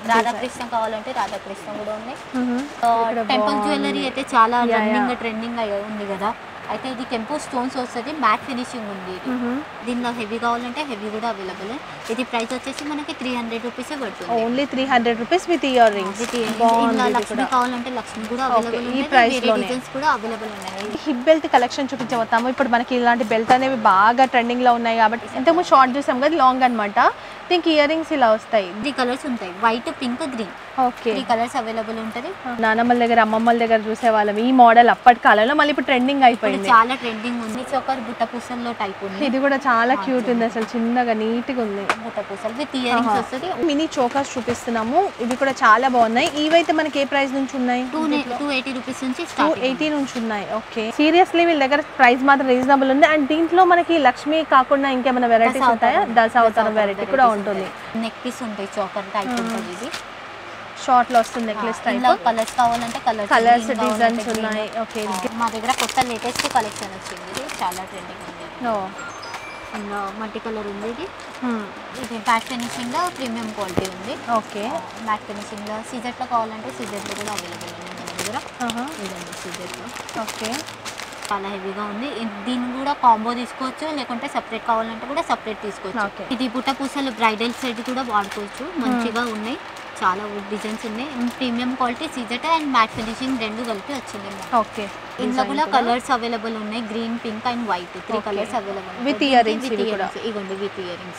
రాధాకృష్ణ కావాలంటే రాధాకృష్ణ కూడా ఉన్నాయి మ్మ్. ఇక్కడ టెంపుల్ బాగుంది. జ్యువెలరీ అయితే చాలా యా, యా. రన్నింగ్ ట్రెండింగ్ ఉంది కదా అయితే ఇది టెంపో స్టోన్స్ వస్తుంది మ్యాట్ ఫినిషింగ్ ఉంది ఇది మ్మ్. దీనిలో హెవీ కావాలంటే హెవీ కూడా అవైలబుల్ ఇది ప్రైస్ వచ్చేసి మనకి త్రీ హండ్రెడ్ రూపీస్ పడుతుంది only three hundred rupees with earrings With earrings. బాగుంది ఇలా ఇది లక్ష్మి కూడా కావాలంటే లక్ష్మి కూడా Okay, అవైలబుల్ ఈ ఉన్నాయి price వేరే లోనే. డిజైన్స్ కూడా అవైలబుల్ ఉన్నాయి హిప్ బెల్ట్ కలెక్షన్ చూపించబోతాము ఇప్పుడు మనకి ఇలాంటి బెల్ట్ అనేవి బాగా ట్రెండింగ్ లో ఉన్నాయి కాబట్టి ఇంతకుముందు షార్ట్ చూసాం కదా లాంగ్ అనమాట దీనికి ఇయర్ రింగ్స్ ఇలా వస్తాయి త్రీ కలర్స్ ఉంటాయి white pink green okay three colours available ఉంటుంది నానమ్మల దగ్గర అమ్మమ్మల దగ్గర చూసే వాళ్ళం ఈ మోడల్ అప్పటి కాలంలో మళ్ళీ ఇప్పుడు ట్రెండింగ్ ఇప్పుడు అయిపోయింది చాలా ట్రెండింగ్ ఉంది చోకర్ బుట్ట పూసల్లో టైప్ ఉంది ఇది కూడా చాలా క్యూట్ ఉంది అసలు చిన్నగా నీట్ గా ఉంది బుట్ట పూసలు విత్ ఇయర్ రింగ్స్ వస్తుంది మినీ చోకర్స్ చూపిస్తున్నాము ఇవి కూడా చాలా బాగున్నాయి ఇవైతే మనకి ఏ ప్రైస్ నుంచి ఉన్నాయి టూ టూ ఎయిటీ రూపీస్ నుంచి టూ స్టార్ట్ ఎయిటీ నుంచి ఉన్నాయి ఓకే సీరియస్లీ వీళ్ళ దగ్గర ప్రైస్ మాత్రం రీజనబుల్ ఉంది అండ్ దీంట్లో మనకి లక్ష్మి కాకుండా ఇంకేమైనా వెరైటీస్ ఉంటాయా దశ అవతారం వెరైటీ కూడా ఉంటుంది నెక్ పీస్ ఉంటాయి చోకర్ టైప్ ఉంటుంది ఇది షార్ట్ లో వస్తుంది నెక్లెస్ టైప్ ఇందులో కలర్స్ కావాలంటే కలర్స్ కలర్స్ డిజైన్స్ ఉన్నాయి ఓకే మా దగ్గర కొత్త లేటెస్ట్ కలెక్షన్ వచ్చింది ఇది చాలా ట్రెండింగ్ ఉంది ఇందులో మల్టీ కలర్ ఉంది ఇది ఇది మ్యాట్ ఫినిషింగ్ లో ప్రీమియం క్వాలిటీ ఉంది ఓకే మ్యాట్ ఫినిషింగ్ లో సీజెట్ లో కావాలంటే సీజెట్ లో కూడా అవైలబుల్ ఉంది మన దగ్గర ఇదండి సీజెట్ లో ఓకే చాలా హెవీగా ఉంది ఇ- దీన్ని కూడా కాంబో తీసుకోవచ్చు లేకుంటే సపరేట్ కావాలంటే కూడా సపరేట్ Okay. తీసుకోవచ్చు ఇది బుట్ట పూసలు బ్రైడల్ సెట్ కూడా వాడుకోవచ్చు మంచిగా ఉన్నాయి చాలా డిజైన్స్ ఉన్నాయి premium quality సీజెట్ and matte finishing రెండు కలిపి వచ్చింది మాకు. ఓకే ఇందులో కూడా కలర్స్ అవైలబుల్ ఉన్నాయి green pink and white three Okay. Colours available With earrings ఇవి కూడా. ఇగోండి with earrings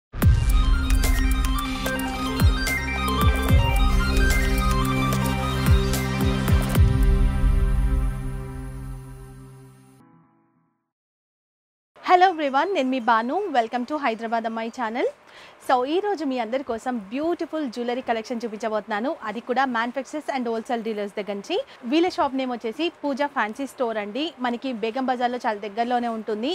hello everyone నేను మీ బాను వెల్కమ్ టు హైదరాబాద్ అమ్మాయి ఛానల్ సో ఈ రోజు మీ అందరి కోసం బ్యూటిఫుల్ జ్యువెలరీ కలెక్షన్ చూపించబోతున్నాను అది కూడా మ్యానుఫ్యాక్చర్స్ అండ్ హోల్సేల్ డీలర్స్ దగ్గర నుంచి వీళ్ళ షాప్ నేమ్ వచ్చేసి పూజా ఫ్యాన్సీ స్టోర్ అండి మనకి బేగం బజార్లో చాలా దగ్గరలోనే ఉంటుంది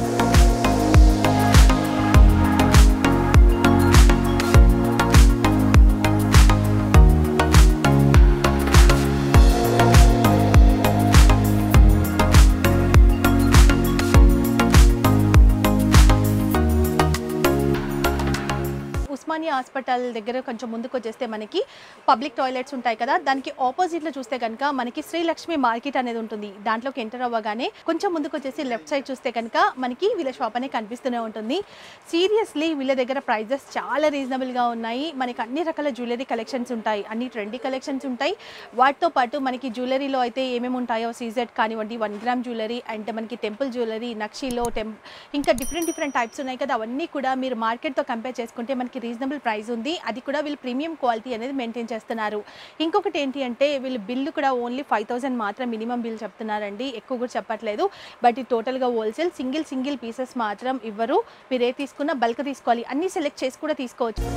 ఉస్మానియా హాస్పిటల్ దగ్గర కొంచెం ముందుకు వచ్చేస్తే మనకి పబ్లిక్ టాయిలెట్స్ ఉంటాయి కదా దానికి ఆపోజిట్లో చూస్తే కనుక మనకి శ్రీలక్ష్మి మార్కెట్ అనేది ఉంటుంది దాంట్లోకి ఎంటర్ అవ్వగానే కొంచెం ముందుకు వచ్చేసి లెఫ్ట్ సైడ్ చూస్తే కనుక మనకి వీళ్ళ షాప్ అనేది కనిపిస్తూనే ఉంటుంది సీరియస్లీ వీళ్ళ దగ్గర ప్రైజెస్ చాలా రీజనబుల్గా ఉన్నాయి మనకి అన్ని రకాల జ్యువెలరీ కలెక్షన్స్ ఉంటాయి అన్ని ట్రెండీ కలెక్షన్స్ ఉంటాయి వాటితో పాటు మనకి జ్యువెలరీలో అయితే ఏమేమి ఉంటాయో సీజెట్ కానివ్వండి వన్ గ్రామ్ జ్యువెలరీ అండ్ మనకి టెంపుల్ జ్యువెలరీ నక్షీలో టెం ఇంకా డిఫరెంట్ డిఫరెంట్ టైప్స్ ఉన్నాయి కదా అవన్నీ కూడా మీరు మార్కెట్తో కంపేర్ చేసుకుంటే మనకి రీజనబుల్ ప్రైస్ ఉంది అది కూడా వీళ్ళు ప్రీమియం క్వాలిటీ అనేది మెయింటైన్ చేస్తున్నారు ఇంకొకటి ఏంటి అంటే వీళ్ళు బిల్లు కూడా ఓన్లీ ఫైవ్ థౌసండ్ మాత్రం మినిమం బిల్ చెప్తున్నారండి ఎక్కువ కూడా చెప్పట్లేదు బట్ ఇది టోటల్గా హోల్సేల్ సింగిల్ సింగిల్ పీసెస్ మాత్రం ఇవ్వరు మీరు ఏ తీసుకున్నా బల్క్ తీసుకోవాలి అన్నీ సెలెక్ట్ చేసి కూడా తీసుకోవచ్చు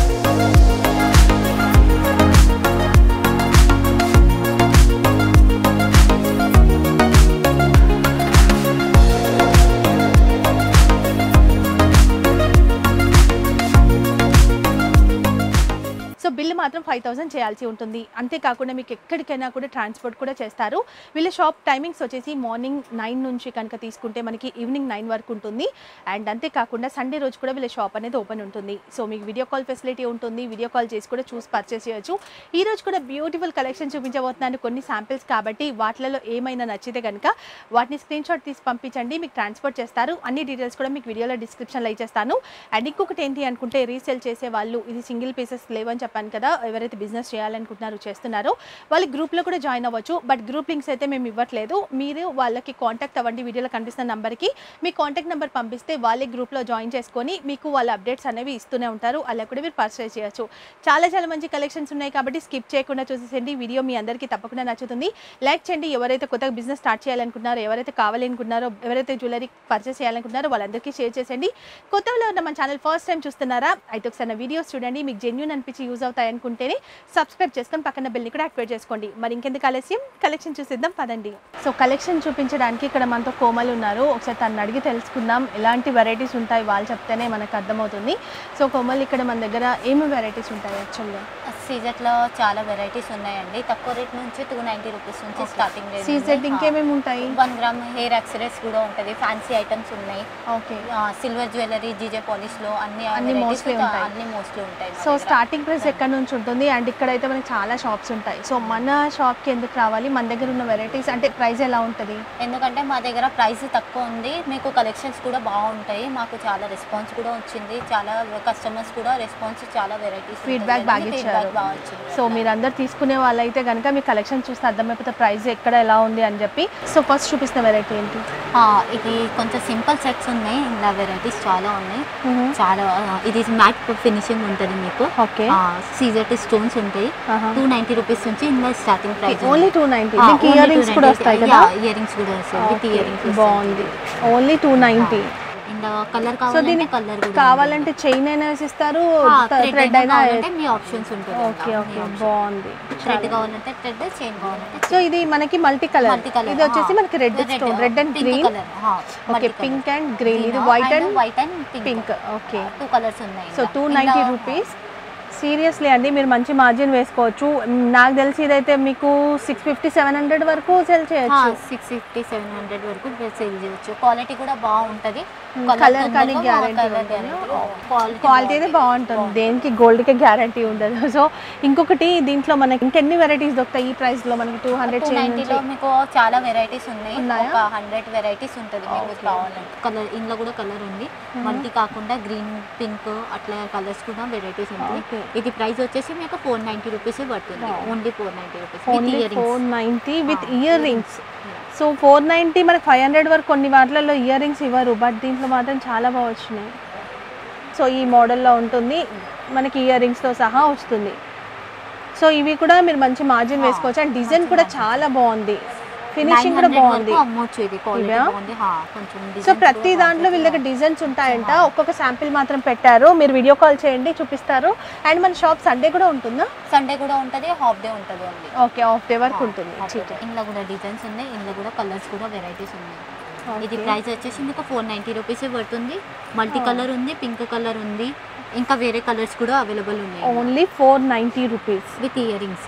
సో బిల్లు మాత్రం ఫైవ్ థౌసండ్ చేయాల్సి ఉంటుంది అంతేకాకుండా మీకు ఎక్కడికైనా కూడా ట్రాన్స్పోర్ట్ కూడా చేస్తారు వీళ్ళ షాప్ టైమింగ్స్ వచ్చేసి మార్నింగ్ నైన్ నుంచి కనుక తీసుకుంటే మనకి ఈవినింగ్ నైన్ వరకు ఉంటుంది అండ్ అంతేకాకుండా సండే రోజు కూడా వీళ్ళ షాప్ అనేది ఓపెన్ ఉంటుంది సో మీకు వీడియో కాల్ ఫెసిలిటీ ఉంటుంది వీడియో కాల్ చేసి కూడా చూసి పర్చేస్ చేయొచ్చు ఈ రోజు కూడా బ్యూటిఫుల్ కలెక్షన్ చూపించబోతున్నాను కొన్ని శాంపిల్స్ కాబట్టి వాటిలలో ఏమైనా నచ్చితే కనుక వాటిని స్క్రీన్ షాట్ తీసి పంపించండి మీకు ట్రాన్స్పోర్ట్ చేస్తారు అన్ని డీటెయిల్స్ కూడా మీకు వీడియోలో డిస్క్రిప్షన్లో ఇచ్చేస్తాను అండ్ ఇంకొకటి ఏంటి అనుకుంటే రీసేల్ చేసే వాళ్ళు ఇది సింగిల్ పీసెస్ లేవని చెప్పాను కదా ఎవరైతే బిజినెస్ చేయాలనుకుంటున్నారో చేస్తున్నారో వాళ్ళ గ్రూప్లో కూడా జాయిన్ అవ్వచ్చు బట్ గ్రూప్ లింక్స్ అయితే మేము ఇవ్వట్లేదు మీరు వాళ్ళకి కాంటాక్ట్ అవ్వండి వీడియోలో కనిపిస్తున్న నెంబర్కి మీ కాంటాక్ట్ నెంబర్ పంపిస్తే వాళ్ళే గ్రూప్లో జాయిన్ చేసుకొని మీకు వాళ్ళ అప్డేట్స్ అనేవి ఇస్తూనే ఉంటారు అలా కూడా మీరు పర్చేస్ చేయొచ్చు చాలా చాలా మంచి కలెక్షన్స్ ఉన్నాయి కాబట్టి స్కిప్ చేయకుండా చూసేసండి వీడియో మీ అందరికీ తప్పకుండా నచ్చుతుంది లైక్ చేయండి ఎవరైతే కొత్తగా బిజినెస్ స్టార్ట్ చేయాలనుకుంటున్నారో ఎవరైతే కావాలనుకుంటున్నారో ఎవరైతే జ్యువెలరీ పర్చేస్ చేయాలనుకుంటున్నారో వాళ్ళందరికీ షేర్ చేసేయండి కొత్తలో ఉన్న మన ఛానల్ ఫస్ట్ టైం చూస్తున్నారా అయితే ఒకసారి నా వీడియోస్ చూడండి మీకు జెన్యున్ అనిపించి యూజ్ అవుతాయి అనుకుంటేనే సబ్స్క్రైబ్ చేసుకొని పక్కన బెల్ని కూడా యాక్టివేట్ చేసుకోండి మరి ఇంకెందుకు ఆలస్యం కలెక్షన్ చూసిద్దాం పదండి సో కలెక్షన్ చూపించడానికి ఇక్కడ మనతో కోమలు ఉన్నారు ఒకసారి తను అడిగి తెలుసుకుందాం ఎలాంటి వెరైటీస్ ఉంటాయి వాళ్ళు చెప్తేనే మనకు అర్థమవుతుంది సో కోమల్ ఇక్కడ మన దగ్గర ఏమి వెరైటీస్ ఉంటాయి యాక్చువల్గా సీజెట్ లో చాలా వెరైటీస్ ఉన్నాయండి తక్కువ రేట్ నుంచి టూ నైన్టీ రూపీస్ నుంచి స్టార్టింగ్ రేట్ సీజెడ్ ఇంకేమేమి ఉంటాయి వన్ గ్రామ్ హెయిర్ యాక్సరీస్ కూడా ఉంటుంది ఫ్యాన్సీ ఐటమ్స్ ఉన్నాయి okay silver jewellery GJ polish లో అన్ని అన్ని varieties mostly తో ఉంటాయి. అన్ని మోస్ట్లీ ఉంటాయి మా సో దగ్గర. స్టార్టింగ్ ప్రైస్ ఎక్కడి నుంచి ఉంటుంది అండ్ ఇక్కడైతే మనకి చాలా షాప్స్ ఉంటాయి సో మన షాప్కి ఎందుకు రావాలి మన దగ్గర ఉన్న వెరైటీస్ అంటే ప్రైస్ ఎలా ఉంటుంది ఎందుకంటే మా దగ్గర ప్రైస్ తక్కువ ఉంది మీకు కలెక్షన్స్ కూడా బాగుంటాయి మాకు చాలా రెస్పాన్స్ కూడా వచ్చింది చాలా కస్టమర్స్ కూడా రెస్పాన్స్ చాలా వెరైటీస్ Feedback బాగా ఇచ్చారు. బాగా వచ్చింది సో మీరు అందరు తీసుకునే వాళ్ళైతే కనుక మీ కలెక్షన్ చూస్తే అర్థమైపోతే ప్రైస్ ఎక్కడ ఎలా ఉంది అని చెప్పి సో ఫస్ట్ చూపిస్తున్న వెరైటీ ఏంటి ఆ, ఇది కొంచెం సింపుల్ సెట్స్ ఉన్నాయి ఇలా వెరైటీస్ చాలా ఉన్నాయి చాలా ఆ, ఇది మ్యాట్ ఫినిషింగ్ ఉంటుంది మీకు ఓకే సీజర్ స్టోన్స్ ఉంటాయి టూ నైన్టీ రూపీస్ నుంచి ఇందులో starting price only two ninety దీనికి ఇయర్ రింగ్స్ కూడా వస్తాయి కదా ఇయర్ రింగ్స్ కూడా వస్తాయి విత్ ఇయర్ రింగ్స్ బాగుంది ఓన్లీ టూ నైంటీ ఇందులో కలర్ సో కావాలంటే దీనికి కలర్ కూడా కావాలంటే చైన్ అయినా వేసిస్తారు థ్రెడ్ థ్రెడ్ అయినా కావాలంటే మీ ఆప్షన్స్ ఉంటుంది ఓకే ఓకే బాగుంది థ్రెడ్ కావాలంటే థ్రెడ్ చైన్ కావాలంటే సో ఇది మనకి మల్టీ కలర్ మల్టీ కలర్ ఇది వచ్చేసి మనకి red stone red and green okay pink and green ఇది white and white and pink pink okay two colours ఉన్నాయి so two ninety rupees seriously అండి మీరు మంచి మార్జిన్ వేసుకోవచ్చు మ్, నాకు తెలిసి ఇదైతే మీకు సిక్స్ ఫిఫ్టీ సెవెన్ హండ్రెడ్ వరకు సెల్ చేయొచ్చు సిక్స్ ఫిఫ్టీ సెవెన్ హండ్రెడ్ వరకు సేల్ చేయొచ్చు క్వాలిటీ కూడా బాగుంటది కలర్ కానీ గ్యారంటీ క్వాలిటీ అయితే బాగుంటుంది దేనికి గోల్డ్కి గ్యారంటీ ఉండదు సో ఇంకొకటి దీంట్లో మనకి ఇంకెన్ని వెరైటీస్ దొరుకుతాయి ఈ ప్రైస్ లో మనకి టూ హండ్రెడ్ టూ నైన్టీలో మీకు చాలా వెరైటీస్ ఉన్నాయి ఉన్నాయా? ఒక హండ్రెడ్ వెరైటీస్ ఉంటుంది మీకు కావాలంటే కలర్ ఇందులో కూడా కలర్ ఉంది మల్టీ కాకుండా గ్రీన్ పింక్ అట్లా కలర్స్ కూడా వెరైటీస్ ఉంటాయి Okay. ఇది ప్రైస్ వచ్చేసి మీకు ఫోర్ నైన్టీ రూపీస్ పడుతుంది only four ninety rupees with only ear four ninety with Ah, earrings so four ninety మనకి ఫైవ్ హండ్రెడ్ వరకు కొన్ని వాటిలలో ఇయర్ రింగ్స్ ఇవ్వరు బట్ దీంట్లో మాత్రం చాలా బాగా వచ్చినాయి సో ఈ మోడల్లో ఉంటుంది మనకి ఇయర్ రింగ్స్తో సహా వస్తుంది సో ఇవి కూడా మీరు మంచి మార్జిన్ Ah, వేసుకోవచ్చు అండ్ డిజైన్ కూడా చాలా బాగుంది ఫినిషింగ్ నైన్ కూడా హండ్రెడ్ బాగుంది వరకు అమ్మొచ్చు ఇది క్వాలిటీ ఇవా? బాగుంది హా, కొంచెం సో design ప్రతి కూడా దాంట్లో వీళ్ళ దగ్గర బాగుంటుంది. డిజైన్స్ ఉంటాయంట ఒక్కొక్క శాంపిల్ మాత్రం పెట్టారు మీరు వీడియో కాల్ చేయండి చూపిస్తారు అండ్ మన షాప్ సండే కూడా ఉంటుందా సండే కూడా ఉంటది హాఫ్ డే ఉంటది ఓన్లీ ఓకే ఆఫ్ డే వరకు ఉంటుంది చీట్ ఇందులో కూడా డిజైన్స్ ఉన్నాయి ఇందులో కూడా కలర్స్ కూడా వెరైటీస్ ఉన్నాయి ఇది Okay. ప్రైస్ వచ్చేసి మీకు ఫోర్ నైంటీ రూపీస్ పడుతుంది మల్టీ కలర్ ఉంది పింక్ కలర్ ఉంది ఇంకా వేరే కలర్స్ కూడా అవైలబుల్ ఉన్నాయి only four ninety rupees with earrings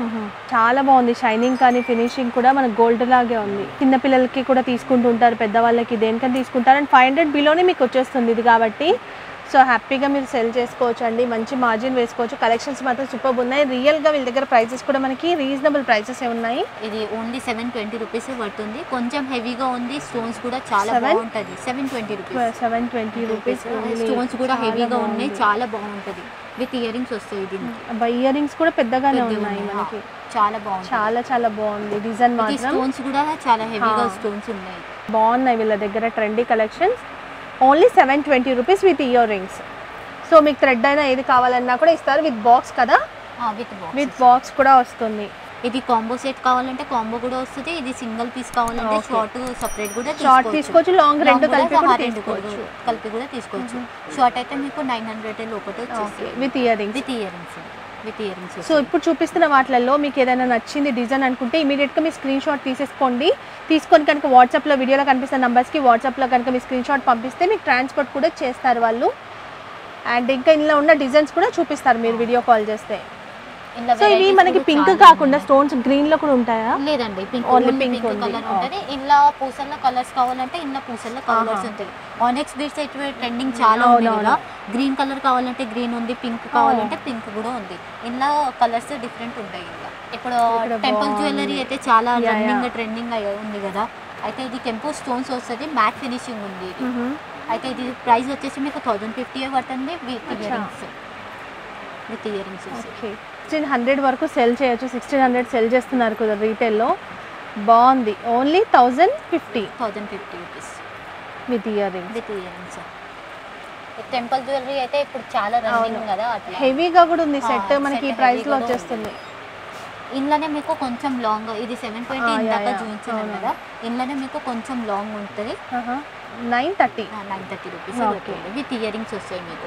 చాలా బాగుంది షైనింగ్ కానీ ఫినిషింగ్ కూడా మన గోల్డ్ లాగే ఉంది చిన్న పిల్లలకి కూడా తీసుకుంటూ ఉంటారు పెద్దవాళ్ళకి దేనికని తీసుకుంటారు అండ్ ఫైవ్ హండ్రెడ్ బిలోనే మీకు వచ్చేస్తుంది ఇది కాబట్టి సో హ్యాపీగా మీరు సెల్ చేసుకోవచ్చు అండి మంచి మార్జిన్ వేసుకోవచ్చు కలెక్షన్స్ మాత్రం సూపర్ ఉన్నాయి రియల్గా వీళ్ళ దగ్గర ప్రైసెస్ కూడా మనకి రీజనబుల్ ప్రైసెస్ ఏ ఉన్నాయి ఇది ఓన్లీ సెవెన్ ట్వంటీ రూపీస్ పడుతుంది కొంచెం హెవీగా ఉంది స్టోన్స్ కూడా చాలా Seven? బాగుంటది seven twenty rupees seven twenty rupees stones కూడా హెవీగా ఉన్నాయి చాలా బాగుంటది విత్ ఇయర్ రింగ్స్ వస్తాయి దీనికి ఇయర్ రింగ్స్ కూడా పెద్దగానే పెద్దగా ఉన్నాయి ఉన్నాయి. మనకి చాలా బాగుంది చాలా చాలా బాగుంది డిజైన్ మాత్రం స్టోన్స్ కూడా చాలా హెవీగా హా. స్టోన్స్ ఉన్నాయి బాగున్నాయి వీళ్ళ దగ్గర trendy collections only seven twenty rupees with earrings so మీకు థ్రెడ్ అయినా ఏది కావాలన్నా కూడా ఇస్తారు విత్ బాక్స్ కదా విత్ విత్ బాక్స్ కూడా వస్తుంది ఇది కాంబో సెట్ కావాలంటే కాంబో కూడా వస్తుంది ఇది సింగిల్ పీస్ కావాలంటే Okay. షార్ట్ సెపరేట్ కూడా షార్ట్ తీసుకోవచ్చు లాంగ్ Long రెండు కూడా కలిపి కూడా సహా రెండు తీసుకోవచ్చు కూడా కలిపి కూడా తీసుకోవచ్చు షార్ట్ అయితే మీకు నైన్ హండ్రెడ్ లోపల ఓకే వచ్చేసి with earrings with earrings with earrings so ఇప్పుడు చూపిస్తున్న వాటిలలో మీకు ఏదైనా నచ్చింది డిజైన్ అనుకుంటే ఇమీడియట్గా మీ స్క్రీన్ షాట్ తీసేసుకోండి తీసుకొని కనుక వాట్సాప్లో వీడియోలో కనిపిస్తున్న నంబర్స్కి వాట్సాప్లో కనుక మీ స్క్రీన్ షాట్ పంపిస్తే మీకు ట్రాన్స్పోర్ట్ కూడా చేస్తారు వాళ్ళు అండ్ ఇంకా ఇందులో ఉన్న డిజైన్స్ కూడా చూపిస్తారు మీరు వీడియో కాల్ చేస్తే సో ఇవి మనకి పింక్ కాకుండా స్టోన్స్ గ్రీన్ లో కూడా ఉంటాయా లేదండి pink Only only pink pink ఉంది. కలర్ ఉంటుంది ఇంట్లో పూసల్లో కలర్స్ కావాలంటే ఇంట్లో పూసల్లో కలర్స్ ఉంటాయి ఆనెక్స్ బీట్స్ అయితే ట్రెండింగ్ చాలా ఉంది అవునవును. కదా గ్రీన్ కలర్ కావాలంటే గ్రీన్ ఉంది పింక్ కావాలంటే పింక్ కూడా ఉంది ఇంట్లో కలర్స్ డిఫరెంట్ ఉంటాయి ఇంకా ఇప్పుడు ఇక్కడ టెంపుల్ బాగుంది. జ్యువెలరీ అయితే చాలా Yeah, రన్నింగ్ yeah. ట్రెండింగ్ ఉంది కదా అయితే ఇది టెంపుల్ స్టోన్స్ వస్తుంది మ్యాట్ ఫినిషింగ్ ఉంది ఇది అయితే ఇది ప్రైస్ వచ్చేసి మీకు థౌజండ్ ఫిఫ్టీ పడుతుంది విత్ అచ్చా. Earrings with earrings okay sixteen hundred వరకు సెల్ చేయొచ్చు సిక్స్టీన్ హండ్రెడ్ సెల్ చేస్తున్నారు కదా రీటైల్లో బాగుంది only thousand fifty thousand fifty rupees with earring with earrings temple jewellery అయితే ఇప్పుడు చాలా రన్నింగ్ కదా అట్లా హెవీగా కూడా ఉంది ఆ, సెట్ మనకి ఈ set ప్రైస్ heavy లో కూడా వచ్చేస్తుంది ఇంట్లోనే మీకు కొంచెం లాంగ్ ఇది సెవెన్ పాయింట్ ఆ, యా, ఇందాక యా. చూపించాను అవును. కదా ఇంట్లోనే మీకు కొంచెం లాంగ్ ఉంటుంది nine thirty nine thirty rupees Okay. With earrings వస్తాయి మీకు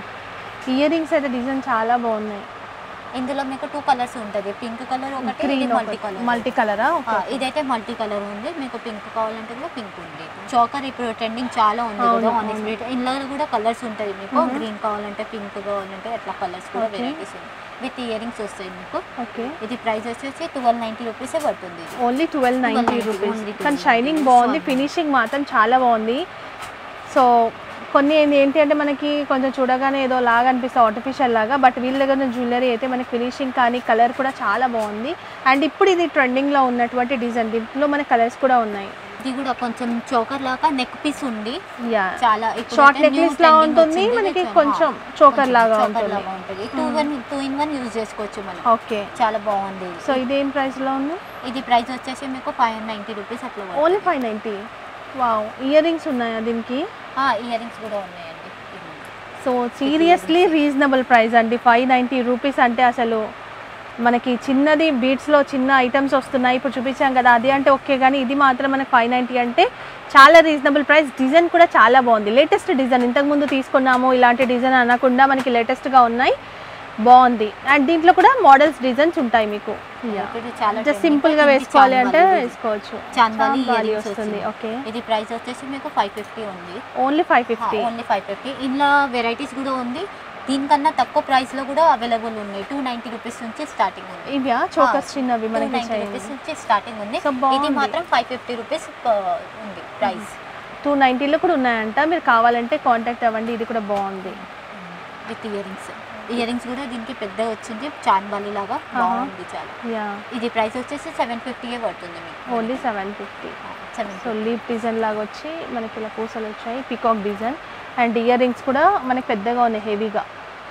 ఇయర్ రింగ్స్ అయితే డిజైన్ చాలా బాగున్నాయి ఇందులో మీకు టూ కలర్స్ ఉంటుంది పింక్ కలర్ ఒకటి గ్రీన్ మల్టీ కలర్ మల్టీ కలరా ఇదైతే మల్టీ కలర్ ఉంది మీకు పింక్ కావాలంటే కూడా పింక్ ఉంది చాకర్ ఇప్పుడు ట్రెండింగ్ చాలా ఉంది అవును, కదా ఆన్ అవును. స్ప్రీట్ ఇందులో కూడా కలర్స్ ఉంటాయి మీకు గ్రీన్ కావాలంటే పింక్ కావాలంటే అట్లా కలర్స్ కూడా Okay. వెరైటీస్ ఉన్నాయి విత్ ఇయర్ రింగ్స్ వస్తాయి మీకు ఓకే ఇది ప్రైస్ వచ్చేసి ట్వెల్వ్ నైన్టీ రూపీసే పడుతుంది ఇది. Only twelve ninety 12.90 rupees only కానీ 12.90 షైనింగ్ బాగుంది Sorry. ఫినిషింగ్ మాత్రం చాలా బాగుంది సో కొన్ని ఏంటి ఏంటి అంటే మనకి కొంచెం చూడగానే ఏదో లాగా అనిపిస్తుంది ఆర్టిఫిషియల్ లాగా బట్ వీళ్ళ దగ్గర ఉన్న జ్యువెలరీ అయితే మనకి ఫినిషింగ్ కానీ కలర్ కూడా చాలా బాగుంది అండ్ ఇప్పుడు ఇది ట్రెండింగ్లో ఉన్నటువంటి డిజైన్ దీంట్లో మన కలర్స్ కూడా ఉన్నాయి ఇది కూడా కొంచెం చోకర్ లాగా నెక్ పీస్ ఉంది యా చాలా ఇప్పుడు షార్ట్ అయితే new నెక్లెస్ లా trending ఉంటుంది వచ్చింది. మనకి కొంచెం, కొంచెం ఆ, చోకర్ కొంచెం లాగా choker ఉంటుంది లాగా ఉంటుంది two one two in one use చేసుకోవచ్చు మనం ఓకే చాలా బాగుంది సో ఇదేం ప్రైస్ లో ఉంది ఇది ప్రైస్ వచ్చేసి మీకు ఫైవ్ నైంటీ రూపీస్ అట్లా only five ninety wow earrings ఉన్నాయా దీనికి ఇయర్ రింగ్స్ కూడా ఉన్నాయండి సో సీరియస్లీ రీజనబుల్ ప్రైస్ అండి ఫైవ్ నైంటీ రూపీస్ అంటే అసలు మనకి చిన్నది బీట్స్లో చిన్న ఐటమ్స్ వస్తున్నాయి ఇప్పుడు చూపించాం కదా అది అంటే ఓకే కానీ ఇది మాత్రం మనకి ఫైవ్ నైంటీ అంటే చాలా రీజనబుల్ ప్రైస్ డిజైన్ కూడా చాలా బాగుంది లేటెస్ట్ డిజైన్ ఇంతకుముందు తీసుకున్నాము ఇలాంటి డిజైన్ అనకుండా మనకి లేటెస్ట్గా ఉన్నాయి బాగుంది అండ్ దీంట్లో కూడా మోడల్స్ డిజైన్స్ ఉంటాయి మీకు ఇప్పుడు చాలా జస్ట్ సింపుల్గా వేసుకోవాలి అంటే వేసుకోవచ్చు చాందాలి చాంబాలి ఇయర్ వస్తుంది ఓకే ఇది ప్రైస్ వచ్చేసి మీకు ఫైవ్ ఫిఫ్టీ ఉంది only five fifty only five fifty ఇందులో వెరైటీస్ కూడా ఉంది దీనికన్నా తక్కువ ప్రైస్ లో కూడా అవైలబుల్ ఉన్నాయి టూ నైన్టీ రూపీస్ నుంచి స్టార్టింగ్ ఉంది ఇవ్యా చోకస్ చిన్నవి టూ మనకి నైన్టీ రూపీస్ నుంచి స్టార్టింగ్ ఉంది So, ఇది బాగుంది. మాత్రం ఫైవ్ ఫిఫ్టీ రూపీస్ ఉంది ప్రైస్ టూ నైంటీలో కూడా ఉన్నాయంట మీరు కావాలంటే కాంటాక్ట్ అవ్వండి ఇది కూడా బాగుంది with earrings earrings కూడా దీనికి పెద్ద వచ్చింది చాన్బాలి లాగా బాగుంది చాలా యా ఇది ప్రైస్ వచ్చేసి సెవెన్ ఫిఫ్టీయే పడుతుంది మీకు only seven fifty seven so leaf design లాగా వచ్చి మనకి ఇలా పూసలు వచ్చాయి peacock design and earrings కూడా మనకి పెద్దగా ఉన్నాయి హెవీగా